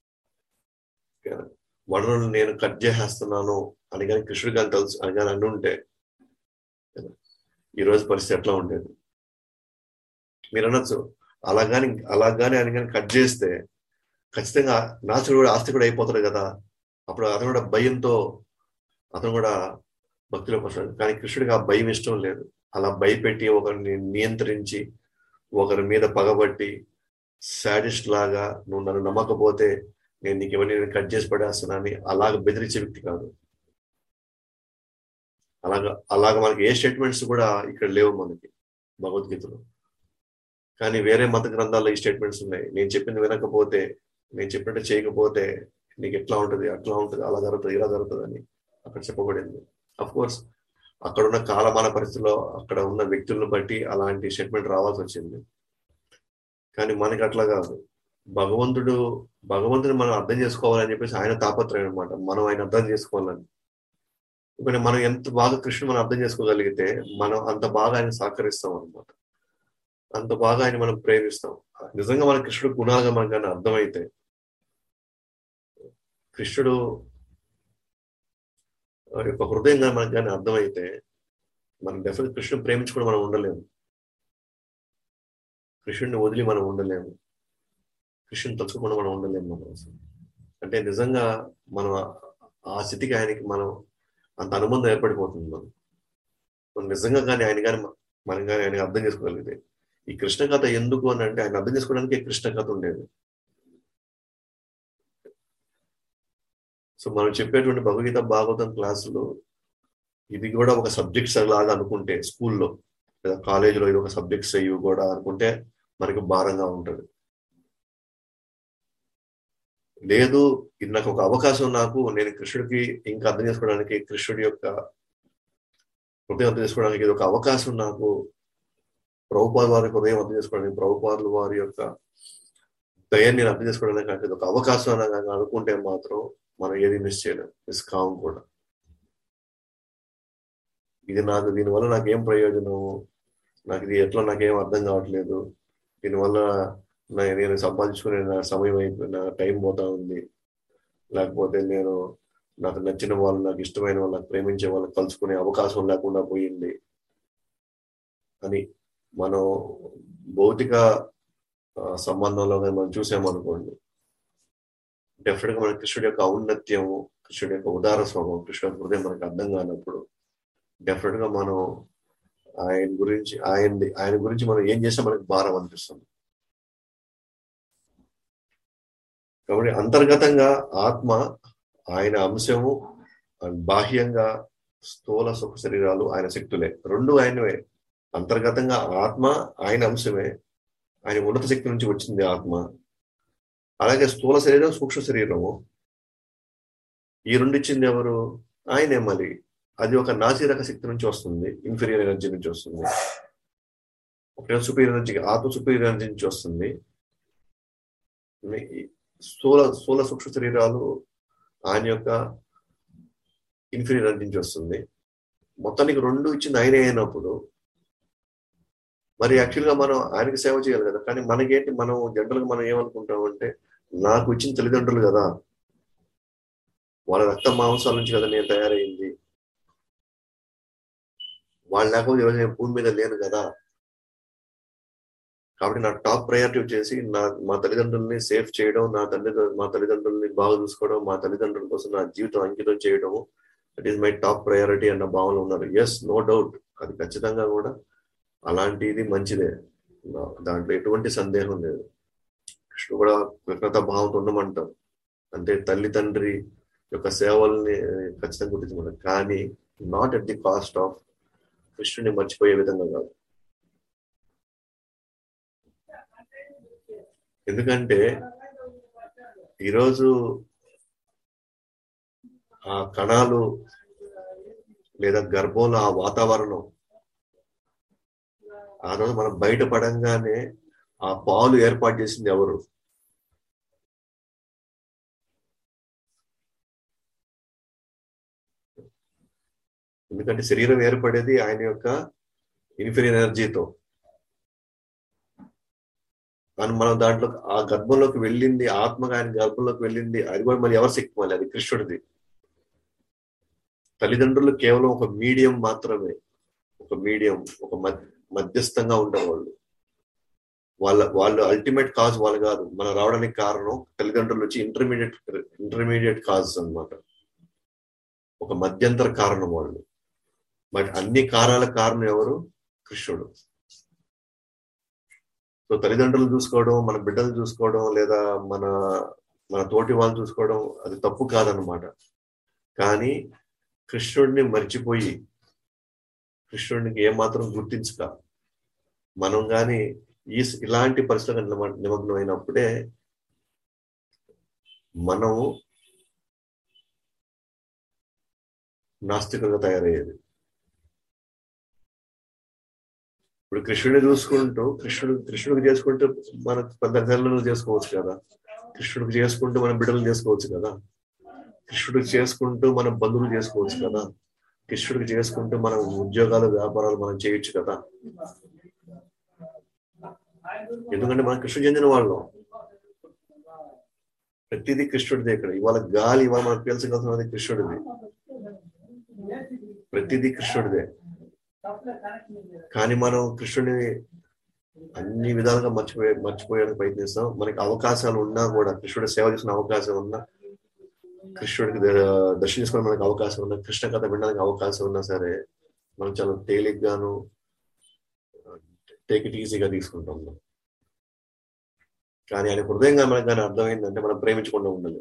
వనరులను నేను కట్ చేసేస్తున్నాను అని కానీ కృష్ణుడు కానీ తెలుసు అని కానీ అనుంటే ఈరోజు పరిస్థితి ఎట్లా ఉండేది మీరు అనొచ్చు అలాగాని అలాగాని అని కానీ కట్ చేస్తే ఖచ్చితంగా నాస్తికుడు కూడా ఆస్తికుడు అయిపోతాడు కదా అప్పుడు అతను కూడా భయంతో అతను కూడా భక్తిలోకి వస్తాడు కానీ కృష్ణుడికి ఆ భయం ఇష్టం లేదు అలా భయపెట్టి ఒకరిని నియంత్రించి ఒకరి మీద పగబట్టి సాడిస్ట్ లాగా నువ్వు నన్ను నమ్మకపోతే నేను నీకు ఇవన్నీ నేను కట్ చేసి పడేస్తానని అలాగ బెదిరించే వ్యక్తి కాదు అలాగా అలాగ మనకి ఏ స్టేట్మెంట్స్ కూడా ఇక్కడ లేవు మనకి భగవద్గీతలో కానీ వేరే మత గ్రంథాల్లో ఈ స్టేట్మెంట్స్ ఉన్నాయి నేను చెప్పింది వినకపోతే నేను చెప్పినట్టు చేయకపోతే నీకు ఎట్లా ఉంటుంది అట్లా ఉంటుంది అలా జరుగుతుంది ఇలా జరుగుతుంది అని అక్కడ చెప్పబడింది అఫ్ కోర్స్ అక్కడ ఉన్న కాలమాన పరిస్థితుల్లో అక్కడ ఉన్న వ్యక్తులను బట్టి అలాంటి స్టేట్మెంట్ రావాల్సి వచ్చింది కానీ మనకి అట్లా కాదు భగవంతుడు భగవంతుని మనం అర్థం చేసుకోవాలని చెప్పేసి ఆయన తాపత్రయం అనమాట మనం ఆయన అర్థం చేసుకోవాలని ఇప్పుడు మనం ఎంత బాగా కృష్ణుని మనం అర్థం చేసుకోగలిగితే మనం అంత బాగా ఆయన సహకరిస్తాం అనమాట అంత బాగా ఆయన మనం ప్రేమిస్తాం నిజంగా మన కృష్ణుడు గుణాలుగా మనకు కానీ అర్థమైతే కృష్ణుడు యొక్క హృదయంగా మనకు కానీ అర్థమైతే మనం డెఫినెట్ కృష్ణుడు ప్రేమించుకుని మనం ఉండలేము కృష్ణుడిని వదిలి మనం ఉండలేము కృష్ణుని తలుచుకుండా మనం ఉండలేము మనం అసలు అంటే నిజంగా మనం ఆ స్థితికి ఆయనకి మనం అంత అనుబంధం ఏర్పడిపోతుంది మనం మనం నిజంగా కానీ ఆయన కానీ మనం కానీ ఆయన అర్థం చేసుకోగలిగితే ఈ కృష్ణ కథ ఎందుకు అని అంటే ఆయన అర్థం చేసుకోవడానికి కృష్ణ కథ ఉండేది సో మనం చెప్పేటువంటి భగవద్గీత భాగవతం క్లాసులు ఇది కూడా ఒక సబ్జెక్ట్స్ లాగా అనుకుంటే స్కూల్లో లేదా కాలేజీలో ఇది ఒక సబ్జెక్ట్స్ ఇవి కూడా అనుకుంటే మనకి భారంగా ఉంటుంది లేదు ఇది నాకు ఒక అవకాశం నాకు నేను కృష్ణుడికి ఇంకా అర్థం చేసుకోవడానికి కృష్ణుడి యొక్క హృదయం అర్థం చేసుకోవడానికి ఇది ఒక అవకాశం నాకు ప్రభుపాద వారి హృదయం అర్థం చేసుకోవడానికి ప్రభుపాదుల వారి యొక్క దయాన్ని నేను అర్థం చేసుకోవడానికి నాకు ఇది ఒక అవకాశం అని అనుకుంటే మాత్రం మనం ఏది మిస్ చేయలేం మిస్ కావం కూడా ఇది నాకు దీనివల్ల నాకేం ప్రయోజనం నాకు ఇది ఎట్లా నాకేం అర్థం కావట్లేదు దీనివల్ల నేను సంపాదించుకునే నా సమయం అయిపోయిన టైం పోతా ఉంది లేకపోతే నేను నాకు నచ్చిన వాళ్ళు నాకు ఇష్టమైన వాళ్ళు నాకు ప్రేమించే వాళ్ళు కలుసుకునే అవకాశం లేకుండా పోయింది అని మనం భౌతిక సంబంధంలో మనం చూసామనుకోండి డెఫినెట్ గా మన కృష్ణుడి యొక్క ఔన్నత్యము కృష్ణుడి యొక్క ఉదార స్వభావం కృష్ణుడి హృదయం మనకు అర్థం కానప్పుడు డెఫినెట్ గా మనం ఆయన గురించి ఆయన ఆయన గురించి మనం ఏం చేసినా మనకి భారం అనిపిస్తుంది కాబట్టి అంతర్గతంగా ఆత్మ ఆయన అంశము బాహ్యంగా స్థూల సుఖ శరీరాలు ఆయన శక్తులే రెండు ఆయనవే అంతర్గతంగా ఆత్మ ఆయన అంశమే ఆయన ఉన్నత శక్తి నుంచి వచ్చింది ఆత్మ అలాగే స్థూల శరీరం సూక్ష్మ శరీరము ఈ రెండు ఇచ్చింది ఎవరు ఆయనే మళ్ళీ అది ఒక నాసిరక శక్తి నుంచి వస్తుంది ఇన్ఫీరియర్ ఎనర్జీ నుంచి వస్తుంది ఒక సుపీరియర్ ఎనర్జీ ఆత్మ సుపీరియర్ ఎనర్జీ నుంచి వస్తుంది స్థూల స్థూల సూక్ష్మ శరీరాలు ఆయన యొక్క ఇన్ఫీరియర్ ఎనర్జీ నుంచి వస్తుంది మొత్తానికి రెండు ఇచ్చింది ఆయనే అయినప్పుడు మరి యాక్చువల్గా మనం ఆయనకి సేవ చేయాలి కదా కానీ మనకేంటి మనం జనరల్గా మనం ఏమనుకుంటాం అంటే నాకు ఇచ్చిన తల్లిదండ్రులు కదా వాళ్ళ రక్త మాంసాల నుంచి కదా నేను తయారైంది వాళ్ళు లేకపోతే ఈరోజు నేను భూమి మీద లేను కదా కాబట్టి నా టాప్ ప్రయారిటీ వచ్చేసి నా మా తల్లిదండ్రుల్ని సేఫ్ చేయడం నా తల్లి మా తల్లిదండ్రుల్ని బాగా చూసుకోవడం మా తల్లిదండ్రుల కోసం నా జీవితం అంకితం చేయడం that is my top priority అన్న భావనలో ఉన్నారు ఎస్ నో డౌట్ అది ఖచ్చితంగా కూడా అలాంటిది మంచిదే దాంట్లో ఎటువంటి సందేహం లేదు కృష్ణ కూడా కృతజ్ఞత భావంతో ఉండమంటాం అంటే తల్లి తండ్రి యొక్క సేవల్ని ఖచ్చితంగా గుర్తించమంటాం కానీ not at the cost of కృష్ణుని మర్చిపోయే విధంగా కాదు ఎందుకంటే ఈరోజు ఆ కణాలు లేదా గర్భంలో ఆ వాతావరణం ఆ రోజు మనం బయటపడంగానే ఆ పాలు ఏర్పాటు చేసింది ఎవరు ఎందుకంటే శరీరం ఏర్పడేది ఆయన యొక్క ఇన్ఫీరియర్ ఎనర్జీతో అని మనం దాంట్లో ఆ గర్భంలోకి వెళ్ళింది ఆత్మగా ఆయన గర్భంలోకి వెళ్ళింది అది కూడా మరి ఎవరి శక్తి మళ్ళీ అది కృష్ణుడిది తల్లిదండ్రులు కేవలం ఒక మీడియం మాత్రమే ఒక మీడియం ఒక మధ్యస్థంగా ఉంటారు వాళ్ళు వాళ్ళ వాళ్ళు అల్టిమేట్ కాజ్ వాళ్ళు కాదు మనం రావడానికి కారణం తల్లిదండ్రులు వచ్చి ఇంటర్మీడియట్ ఇంటర్మీడియట్ కాజ్ అనమాట ఒక మధ్యంతర కారణం వాళ్ళు బట్ అన్ని కారణాల కారణం ఎవరు కృష్ణుడు సో తల్లిదండ్రులు చూసుకోవడం మన బిడ్డలు చూసుకోవడం లేదా మన మన తోటి వాళ్ళు చూసుకోవడం అది తప్పు కాదనమాట కానీ కృష్ణుడిని మర్చిపోయి కృష్ణుడికి ఏమాత్రం గుర్తించక మనం కానీ ఈ ఇలాంటి పరిస్థితులకు నిమగ్నం అయినప్పుడే మనము నాస్తికంగా తయారయ్యేది ఇప్పుడు కృష్ణుడిని చూసుకుంటూ కృష్ణుడు కృష్ణుడికి చేసుకుంటూ మన తల్లిదండ్రులు చేసుకోవచ్చు కదా కృష్ణుడికి చేసుకుంటూ మన బిడ్డలు చేసుకోవచ్చు కదా కృష్ణుడికి చేసుకుంటూ మన బంధువులు చేసుకోవచ్చు కదా కృష్ణుడికి చేసుకుంటూ మన ఉద్యోగాలు వ్యాపారాలు మనం చేయొచ్చు కదా ఎందుకంటే మనం కృష్ణుడు చెందిన వాళ్ళం ప్రతిదీ కృష్ణుడిదే ఇక్కడ ఇవాళ గాలి ఇవాళ మనకు పీల్చగలుగుతున్నది కృష్ణుడిది ప్రతిదీ కృష్ణుడిదే కానీ మనం కృష్ణుడిని అన్ని విధాలుగా మర్చిపోయే మర్చిపోయేందుకు ప్రయత్నిస్తాం మనకి అవకాశాలు ఉన్నా కూడా కృష్ణుడి సేవ చేసిన అవకాశం ఉన్నా కృష్ణుడికి దర్శనం చేసుకోవడం మనకి అవకాశం ఉన్నా కృష్ణ కథ వినడానికి అవకాశం ఉన్నా సరే మనం చాలా తేలిగ్గాను టేక్ ఇట్ ఈజీగా తీసుకుంటాం కానీ ఆయన హృదయంగా మనకు కానీ అర్థమైందంటే మనం ప్రేమించకుండా ఉండదు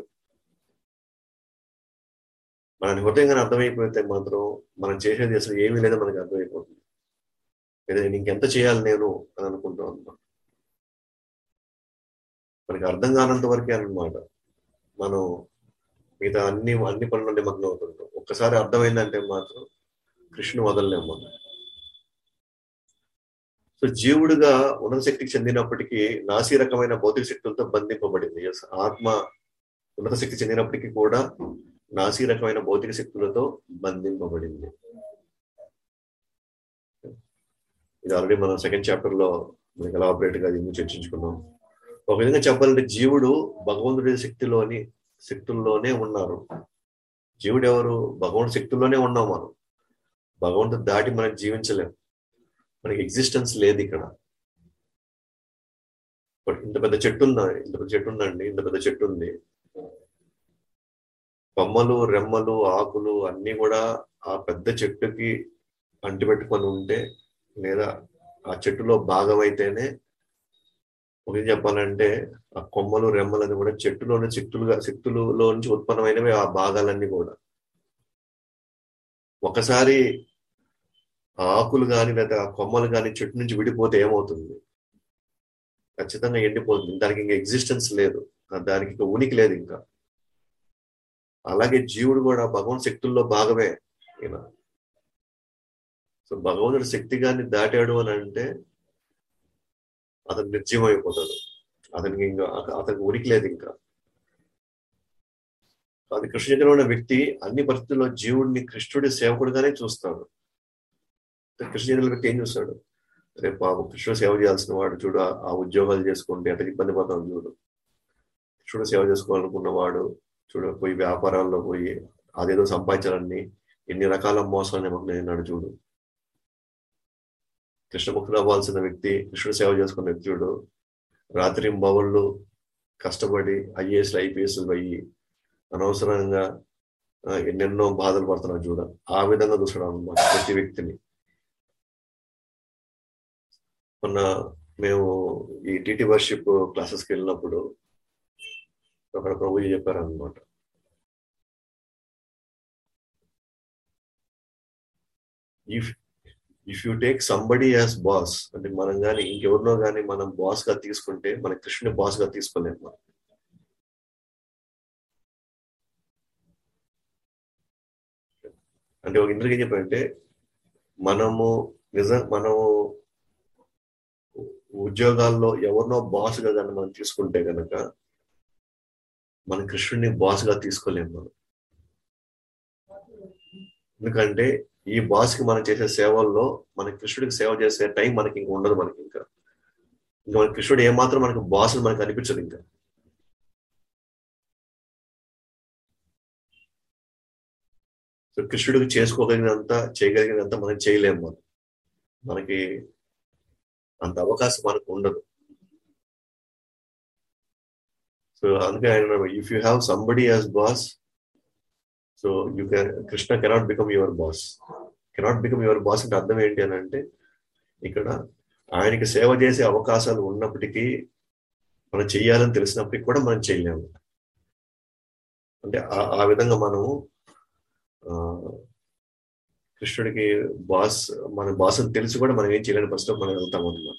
మన హృదయంగా అర్థమైపోతే మాత్రం మనం చేసేది అసలు ఏమీ లేదో మనకి అర్థమైపోతుంది లేదా నేను ఇంకెంత చేయాలి నేను అని అనుకుంటాం అనమాట మనకి అర్థం కానంత వరకే అనమాట మనం మిగతా అన్ని అన్ని పనులు నిమగ్నం అవుతుంటాం ఒక్కసారి అర్థమైందంటే మాత్రం కృష్ణుని వదలలేము మనం సో జీవుడుగా ఉన్నత శక్తికి చెందినప్పటికీ నాసి రకమైన భౌతిక శక్తులతో బంధింపబడింది ఆత్మ ఉన్నత శక్తి చెందినప్పటికీ కూడా నాసి రకమైన భౌతిక శక్తులతో బంధింపబడింది ఇది ఆల్రెడీ మనం సెకండ్ చాప్టర్ లో మనకి ఎలా ఆపరేట్ గా దీన్ని చర్చించుకున్నాం ఒక విధంగా చెప్పాలంటే జీవుడు భగవంతుడి శక్తిలోని శక్తుల్లోనే ఉన్నారు జీవుడు ఎవరు భగవంతుడి శక్తుల్లోనే ఉన్నాం మనం భగవంతుడు దాటి మనం జీవించలేం మనకి ఎగ్జిస్టెన్స్ లేదు ఇక్కడ ఇంత పెద్ద చెట్టు ఉందా ఇంత పెద్ద చెట్టు ఉందండి ఇంత పెద్ద చెట్టు ఉంది కొమ్మలు రెమ్మలు ఆకులు అన్ని కూడా ఆ పెద్ద చెట్టుకి అంటిపెట్టుకొని ఉంటే లేదా ఆ చెట్టులో భాగం అయితేనే ఒక చెప్పాలంటే ఆ కొమ్మలు రెమ్మలని కూడా చెట్టులోని శక్తులుగా శక్తులలో నుంచి ఉత్పన్నమైనవి ఆ భాగాలన్నీ కూడా ఒకసారి ఆ ఆకులు కానీ లేదా ఆ కొమ్మలు కానీ చెట్టు నుంచి విడిపోతే ఏమవుతుంది ఖచ్చితంగా ఎండిపోతుంది దానికి ఇంకా ఎగ్జిస్టెన్స్ లేదు దానికి ఇంకా ఉనికి లేదు ఇంకా అలాగే జీవుడు కూడా భగవంతు శక్తుల్లో భాగమే ఈయన సో భగవంతుడి శక్తి గాన్ని దాటాడు అని అంటే అతను నిర్జీవం అయిపోతాడు అతనికి ఇంకా అతనికి ఉనికి లేదు ఇంకా అది కృష్ణ ఉన్న వ్యక్తి అన్ని పరిస్థితుల్లో జీవుడిని కృష్ణుడి సేవకుడిగానే చూస్తాడు కృష్ణ వ్యక్తి ఏం చూస్తాడు రేపు పాపం కృష్ణుడు సేవ చేయాల్సిన వాడు చూడు ఆ ఉద్యోగాలు చేసుకుంటే ఎంత ఇబ్బంది పడతాం చూడు కృష్ణుడు సేవ చేసుకోవాలనుకున్నవాడు చూడు పోయి వ్యాపారాల్లో పోయి అదేదో సంపాదించాలని ఎన్ని రకాల మోసాలు నిమగ్నైనాడు చూడు కృష్ణముఖుడు అవ్వాల్సిన వ్యక్తి కృష్ణుడు సేవ చేసుకున్న వ్యక్తి చూడు రాత్రి బవుళ్ళు కష్టపడి ఐఏఎస్లు ఐపీఎస్లు అయ్యి అనవసరంగా ఎన్నెన్నో బాధలు పడుతున్నాడు చూడ ఆ విధంగా చూస్తాడు అనమాట ప్రతి వ్యక్తిని మొన్న మేము ఈ టీటీ వర్షిప్ క్లాసెస్కి వెళ్ళినప్పుడు అక్కడ ప్రభుజీ చెప్పారనమాట if if you take somebody as boss అంటే మనం కానీ ఇంకెవరినో కానీ మనం బాస్ గా తీసుకుంటే మన కృష్ణుని బాస్ గా తీసుకోలేము మనం అంటే ఒక ఇంద్రకి ఏం చెప్పారంటే మనము నిజం మనము ఉద్యోగాల్లో ఎవరినో బాస్ గా కానీ మనం తీసుకుంటే కనుక మన కృష్ణుడిని బాస్ గా తీసుకోలేము మనం ఎందుకంటే ఈ బాస్ కి మనం చేసే సేవల్లో మన కృష్ణుడికి సేవ చేసే టైం మనకి ఇంకా ఉండదు మనకి ఇంకా ఇంకా మన కృష్ణుడు ఏమాత్రం మనకి బాస్ మనకి అనిపించదు ఇంకా సో కృష్ణుడికి చేసుకోగలిగినంత చేయగలిగినంత మనం చేయలేము మనం మనకి అంత అవకాశం మనకు ఉండదు సో అందుకే ఆయన if you have somebody as boss so you can Krishna cannot become your boss cannot become your boss అంటే అర్థం ఏంటి అని అంటే ఇక్కడ ఆయనకి సేవ చేసే అవకాశాలు ఉన్నప్పటికీ మనం చెయ్యాలని తెలిసినప్పటికీ కూడా మనం చేయలేము అంటే ఆ విధంగా మనము కృష్ణుడికి బాస్ మన బాస్ అని తెలిసి కూడా మనం ఏం చేయలేని పరిస్థితిలో మనం వెళ్తాం అనమాట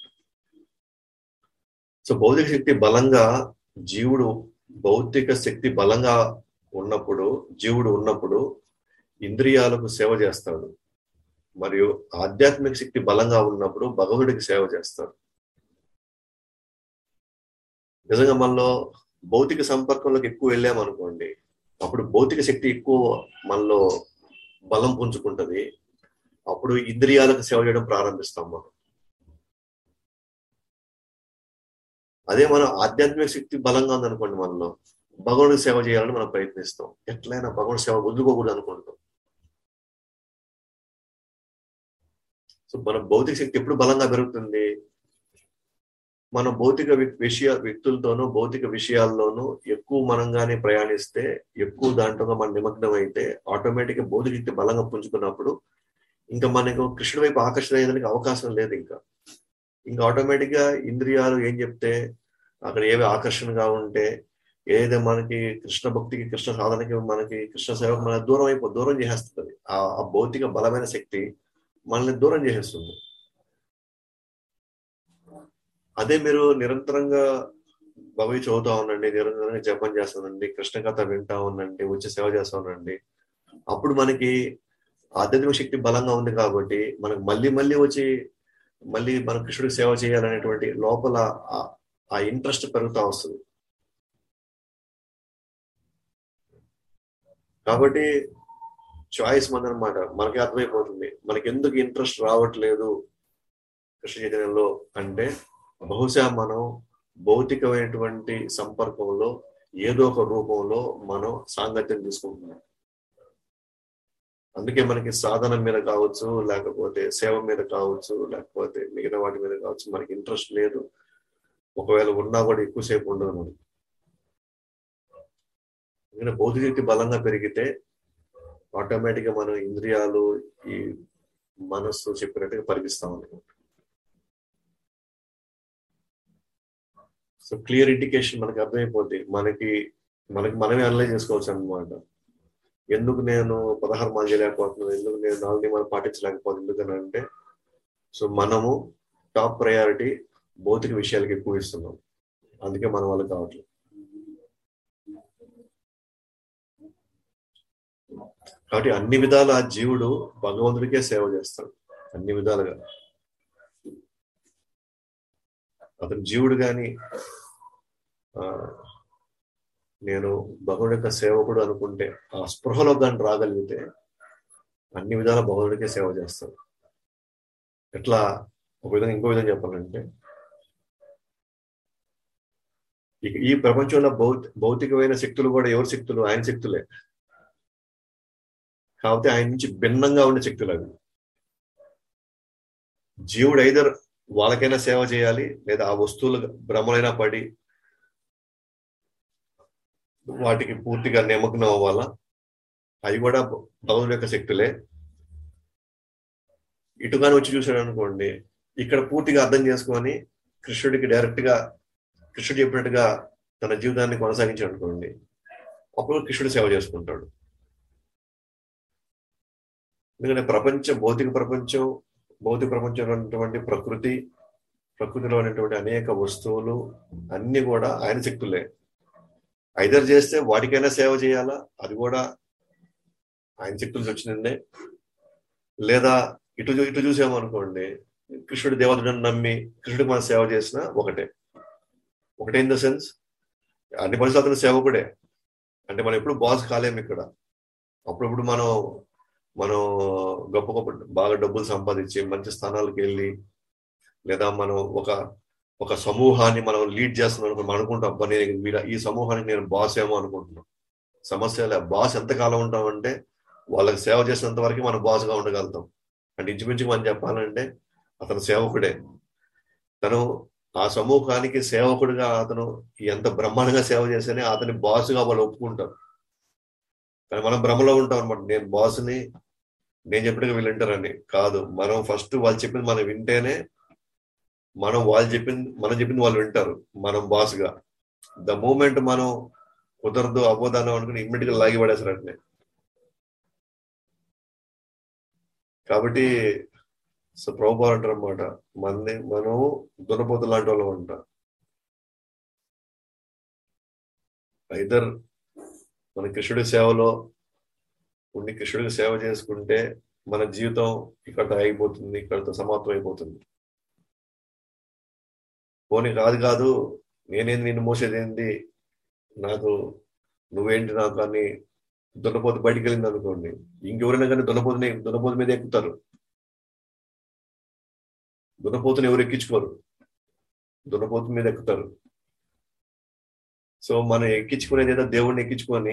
సో భౌతిక శక్తి బలంగా జీవుడు భౌతిక శక్తి బలంగా ఉన్నప్పుడు జీవుడు ఉన్నప్పుడు ఇంద్రియాలకు సేవ చేస్తాడు మరియు ఆధ్యాత్మిక శక్తి బలంగా ఉన్నప్పుడు భగవుడికి సేవ చేస్తాడు నిజంగా మనలో భౌతిక సంపర్కంలోకి ఎక్కువ వెళ్ళామనుకోండి అప్పుడు భౌతిక శక్తి ఎక్కువ మనలో బలం పుంజుకుంటది అప్పుడు ఇంద్రియాలకు సేవ చేయడం ప్రారంభిస్తాం మనం అదే మనం ఆధ్యాత్మిక శక్తి బలంగా ఉందనుకోండి మనలో భగవానుడికి సేవ చేయాలని మనం ప్రయత్నిస్తాం ఎట్లయినా భగవాన్ సేవ వదులుకోకూడదు అనుకుంటాం సో మన భౌతిక శక్తి ఎప్పుడు బలంగా పెరుగుతుంది మన భౌతిక విషయ వ్యక్తులతోనూ భౌతిక విషయాల్లోనూ ఎక్కువ మనంగానే ప్రయాణిస్తే ఎక్కువ దాంట్లో మనం నిమగ్నం అయితే ఆటోమేటిక్ గా భౌతిక శక్తి బలంగా పుంజుకున్నప్పుడు ఇంకా మనకు కృష్ణుడి వైపు ఆకర్షణ అయ్యేదానికి అవకాశం లేదు ఇంకా ఇంకా ఆటోమేటిక్ గా ఇంద్రియాలు ఏం చెప్తే అక్కడ ఏవి ఆకర్షణగా ఉంటే ఏదైతే మనకి కృష్ణ భక్తికి కృష్ణ సాధనకి మనకి కృష్ణ సేవకు మన దూరం అయిపో దూరం చేసేస్తుంది ఆ భౌతిక బలమైన శక్తి మనల్ని దూరం చేసేస్తుంది అదే మీరు నిరంతరంగా భవి చదువుతా ఉండండి నిరంతరంగా జపం చేస్తానండి కృష్ణ కథ వింటా ఉండండి వచ్చి సేవ చేస్తా ఉండండి అప్పుడు మనకి ఆధ్యాత్మిక శక్తి బలంగా ఉంది కాబట్టి మనకు మళ్ళీ మళ్ళీ వచ్చి మళ్ళీ మన కృష్ణుడికి సేవ చేయాలనేటువంటి లోపల ఆ ఇంట్రెస్ట్ పెరుగుతా వస్తుంది కాబట్టి చాయిస్ మందనమాట మనకి అర్థమైపోతుంది మనకి ఎందుకు ఇంట్రెస్ట్ రావట్లేదు కృష్ణ చైతన్యంలో అంటే బహుశా మనం భౌతికమైనటువంటి సంపర్కంలో ఏదో ఒక రూపంలో మనం సాంగత్యం తీసుకుంటున్నాం అందుకే మనకి సాధన మీద కావచ్చు లేకపోతే సేవ మీద కావచ్చు లేకపోతే మిగతా వాటి మీద కావచ్చు మనకి ఇంట్రెస్ట్ లేదు ఒకవేళ ఉన్నా కూడా ఎక్కువసేపు ఉండదు మనకి ఎందుకంటే భౌతిక శక్తి బలంగా పెరిగితే ఆటోమేటిక్ గా మనం ఇంద్రియాలు ఈ మనస్సు చెప్పినట్టుగా పరిగిస్తాం అనమాట సో క్లియర్ ఇండికేషన్ మనకి అర్థమైపోద్ది మనకి మనకి మనమే అనలైజ్ చేసుకోవచ్చు అనమాట ఎందుకు నేను పదహారు మాలు చేయలేకపోతున్నాను ఎందుకు నేను నాలుగు నియమాలు పాటించలేకపోతున్నాను ఎందుకని అంటే సో మనము టాప్ ప్రయారిటీ భౌతిక విషయాలకి ఎక్కువ ఇస్తున్నాం అందుకే మన వాళ్ళు కావట్లేదు కాబట్టి అన్ని విధాల ఆ జీవుడు భగవంతుడికే సేవ చేస్తాడు అన్ని విధాలుగా అతను జీవుడు గాని ఆ నేను భగవుడి యొక్క సేవకుడు అనుకుంటే ఆ స్పృహలో కానీ రాగలిగితే అన్ని విధాల భగవుడికే సేవ చేస్తాడు ఎట్లా ఒక విధంగా ఇంకో విధంగా చెప్పాలంటే ఇక ఈ ప్రపంచంలో భౌత భౌతికమైన శక్తులు కూడా ఎవరి శక్తులు ఆయన శక్తులే కాకపోతే ఆయన నుంచి భిన్నంగా ఉండే శక్తులు అవి జీవుడు ఐదర్ వాళ్ళకైనా సేవ చేయాలి లేదా ఆ వస్తువులు భ్రమలైనా పడి వాటికి పూర్తిగా నిమగ్నం అవ్వాలా అవి కూడా భగవంతుడి యొక్క శక్తులే ఇటుగానే వచ్చి చూశాడు అనుకోండి ఇక్కడ పూర్తిగా అర్థం చేసుకొని కృష్ణుడికి డైరెక్ట్ గా కృష్ణుడు చెప్పినట్టుగా తన జీవితాన్ని కొనసాగించాడు అనుకోండి అప్పుడు కృష్ణుడు సేవ చేసుకుంటాడు ఎందుకంటే ప్రపంచం భౌతిక ప్రపంచం భౌతిక ప్రపంచంలో ఉన్నటువంటి ప్రకృతి ప్రకృతిలో ఉన్నటువంటి అనేక వస్తువులు అన్ని కూడా ఆయన శక్తులే ఐదర్ చేస్తే వాటికైనా సేవ చేయాలా అది కూడా ఆయన శక్తుల నుంచి వచ్చిందే లేదా ఇటు చూ- ఇటు చూసామనుకోండి కృష్ణుడి దేవతను నమ్మి కృష్ణుడికి మనం సేవ చేసినా ఒకటే ఒకటే ఇన్ ద సెన్స్ అన్ని పరిస్థితులు అతను సేవకుడే అంటే మనం ఎప్పుడు బాస్ కాలేము ఇక్కడ అప్పుడప్పుడు మనం మనం గొప్ప గొప్ప బాగా డబ్బులు సంపాదించి మంచి స్థానాలకు వెళ్ళి లేదా మనం ఒక ఒక సమూహాన్ని మనం లీడ్ చేస్తున్నాం అనుకో- మనం అనుకుంటాం అబ్బా నేను వీళ్ళ ఈ సమూహానికి నేను బాస్ ఏమో అనుకుంటున్నాం సమస్య లే బాస్ ఎంతకాలం ఉంటామంటే వాళ్ళకి సేవ చేసినంత వరకు మనం బాస్ గా ఉండగలుగుతాం అంటే ఇంచుమించు మనం చెప్పాలంటే అతను సేవకుడే తను ఆ సమూహానికి సేవకుడిగా అతను ఎంత బ్రహ్మాండంగా సేవ చేస్తేనే అతని బాసుగా వాళ్ళు ఒప్పుకుంటారు కానీ మనం భ్రమలో ఉంటాం అనమాట నేను బాస్ని నేను చెప్పినగా వీళ్ళు వింటారని కాదు మనం ఫస్ట్ వాళ్ళు చెప్పింది మనం వింటేనే మనం వాళ్ళు చెప్పింది మనం చెప్పింది వాళ్ళు వింటారు మనం బాస్ గా ద మూమెంట్ మనం కుదరదు అవ్వదానం అనుకుని ఇమ్మీడియట్ గా లాగి పడేస్తారు అంటే కాబట్టి సో ప్రభుపాలు అంటారు అనమాట మంది మనం దున్నపోతు లాంటి వాళ్ళం అంట ఐదర్ మన కృష్ణుడి సేవలో ఉండి కృష్ణుడికి సేవ చేసుకుంటే మన జీవితం ఇక్కడతో అయిపోతుంది ఇక్కడతో సమాప్తం అయిపోతుంది పోనీ కాదు కాదు నేనేంది నిన్ను మోసేదేంది నాకు నువ్వేంటి నాకు అని దున్నపోతు బయటికి వెళ్ళింది అనుకోండి ఇంకెవరైనా కానీ దున్నపోతుని దున్నపోతు మీద ఎక్కుతారు దున్నపోతుని ఎవరు ఎక్కించుకోరు దున్నపోతు మీద ఎక్కుతారు సో మనం ఎక్కించుకునేది ఏదో దేవుడిని ఎక్కించుకొని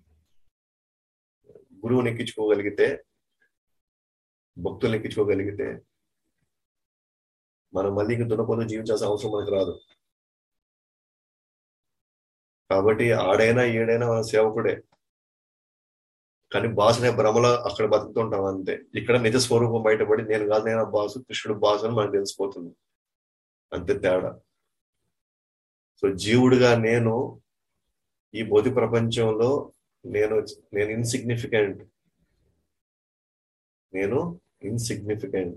గురువుని ఎక్కించుకోగలిగితే భక్తుల్ని ఎక్కించుకోగలిగితే మనం మళ్ళీ ఇంక దున్నపోతు జీవించాల్సిన అవసరం మనకు రాదు కాబట్టి ఆడైనా ఏడైనా మన సేవకుడే కానీ బాస్ అనే భ్రమలో అక్కడ బతుకుతుంటాం అంతే ఇక్కడ నిజ స్వరూపం బయటపడి నేను కాదు నేను బాసు కృష్ణుడు బాసు అని మనకు తెలిసిపోతుంది అంతే తేడా సో జీవుడిగా నేను ఈ భౌతిక ప్రపంచంలో నేను నేను ఇన్సిగ్నిఫికెంట్ నేను ఇన్సిగ్నిఫికెంట్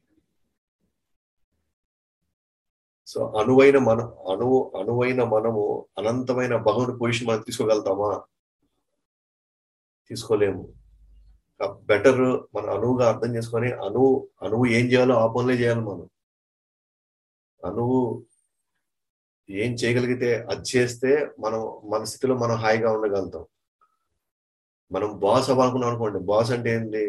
సో అనువైన మన అణువు అనువైన మనము అనంతమైన భగవుడి పొజిషన్ మనం తీసుకోగలుగుతామా తీసుకోలేము బెటర్ మన అణువుగా అర్థం చేసుకొని అణువు అణువు ఏం చేయాలో ఆ పనులే చేయాలి మనం అణువు ఏం చేయగలిగితే అది చేస్తే మనం మన స్థితిలో మనం హాయిగా ఉండగలుగుతాం మనం బాస్ అవ్వాలనుకున్నాం అనుకోండి బాస్ అంటే ఏంటి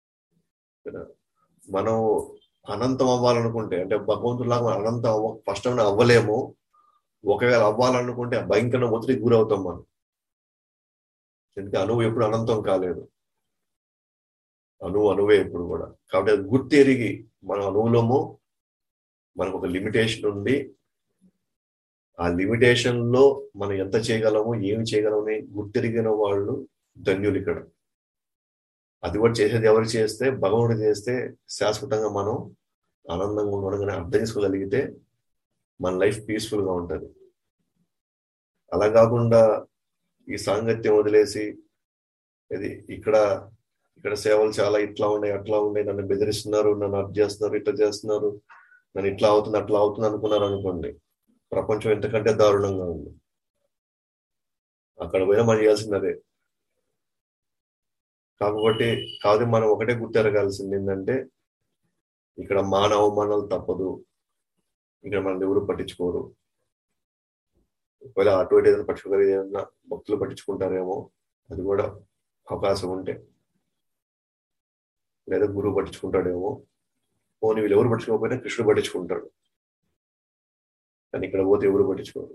మనం అనంతం అవ్వాలనుకుంటే అంటే భగవంతులాగా మనం అనంతం అవ్వ ఫస్ట్ అవ్వలేము ఒకవేళ అవ్వాలనుకుంటే భయంకర ఒత్తిడికి గురవుతాం మనం ఎందుకంటే అణువు ఎప్పుడు అనంతం కాలేదు అణువు అణువే ఎప్పుడు కూడా కాబట్టి అది గుర్తు ఎరిగి మనం అణువులోము మనకు ఒక లిమిటేషన్ ఉంది ఆ లిమిటేషన్ లో మనం ఎంత చేయగలము ఏమి చేయగలమని గుర్తెరిగిన వాళ్ళు ధన్యులు ఇక్కడ అది కూడా చేసేది ఎవరు చేస్తే భగవంతుడు చేస్తే శాశ్వతంగా మనం ఆనందంగా ఉండడం కానీ అర్థం చేసుకోగలిగితే మన లైఫ్ పీస్ఫుల్ గా ఉంటుంది అలా కాకుండా ఈ సాంగత్యం వదిలేసి ఇది ఇక్కడ ఇక్కడ సేవలు చాలా ఇట్లా ఉన్నాయి అట్లా ఉన్నాయి నన్ను బెదిరిస్తున్నారు నన్ను అర్థం చేస్తున్నారు ఇట్లా చేస్తున్నారు నన్ను ఇట్లా అవుతుంది అట్లా అవుతుంది అనుకున్నారు అనుకోండి ప్రపంచం ఎంతకంటే దారుణంగా ఉంది అక్కడ పోయినా మనం చేయాల్సింది అదే కాబట్టి కాదు మనం ఒకటే గుర్తెరగాల్సింది ఏంటంటే ఇక్కడ మాన అవమానాలు తప్పదు ఇక్కడ మనం ఎవరు పట్టించుకోరు ఒకవేళ అటు ఇటు ఏదైనా పట్టించుకోగలిగే ఏదైనా భక్తులు పట్టించుకుంటారేమో అది కూడా అవకాశం ఉంటే లేదా గురువు పట్టించుకుంటాడేమో పోనీ వీళ్ళు ఎవరు పట్టించుకోకపోయినా కృష్ణుడు పట్టించుకుంటాడు కానీ ఇక్కడ పోతే ఎవరు పట్టించుకోరు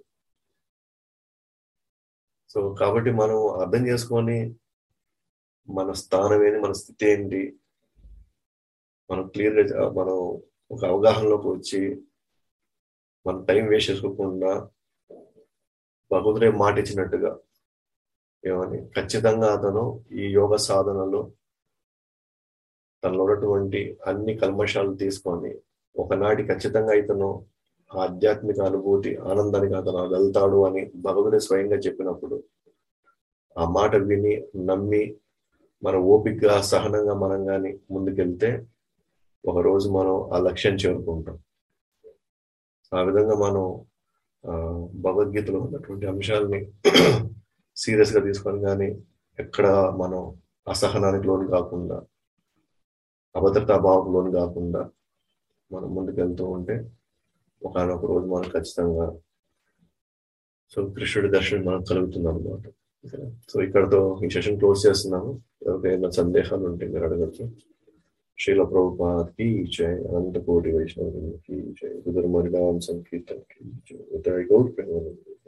సో కాబట్టి మనం అర్థం చేసుకొని మన స్థానం ఏంటి మన స్థితి ఏంటి మనం క్లియర్గా మనం ఒక అవగాహనలోకి వచ్చి మన టైం వేస్ట్ చేసుకోకుండా భగవంతుడే మాట ఇచ్చినట్టుగా ఏమని ఖచ్చితంగా అతను ఈ యోగ సాధనలో తనలో ఉన్నటువంటి అన్ని కల్మషాలు తీసుకొని ఒకనాటి ఖచ్చితంగా ఇతను ఆధ్యాత్మిక అనుభూతి ఆనందానికి అతను వెళ్తాడు అని భగవంతుడే స్వయంగా చెప్పినప్పుడు ఆ మాట విని నమ్మి మన ఓపికగా సహనంగా మనం కానీ ముందుకెళ్తే ఒక రోజు మనం ఆ లక్ష్యం చేరుకుంటాం ఆ విధంగా మనం ఆ, భగవద్గీతలో ఉన్నటువంటి అంశాలని సీరియస్ గా తీసుకొని కానీ ఎక్కడ మనం అసహనానికి లోను కాకుండా అభద్రతా భావం లోను కాకుండా మనం ముందుకెళ్తూ ఉంటే ఒకనొక రోజు మనం ఖచ్చితంగా సో కృష్ణుడి దర్శనం మనకు కలుగుతుంది అనమాట సో ఇక్కడతో ఈ సెషన్ క్లోజ్ చేస్తున్నాము ఎవరికైనా సందేహాలు ఉంటే మీరు అడగచ్చు శ్రీల ప్రభుపాద్ की जय अनंत कोटि वैष्णव की जय गुरुमरिणाम संकीर्तन की जय उदय गौर प्रेमानंद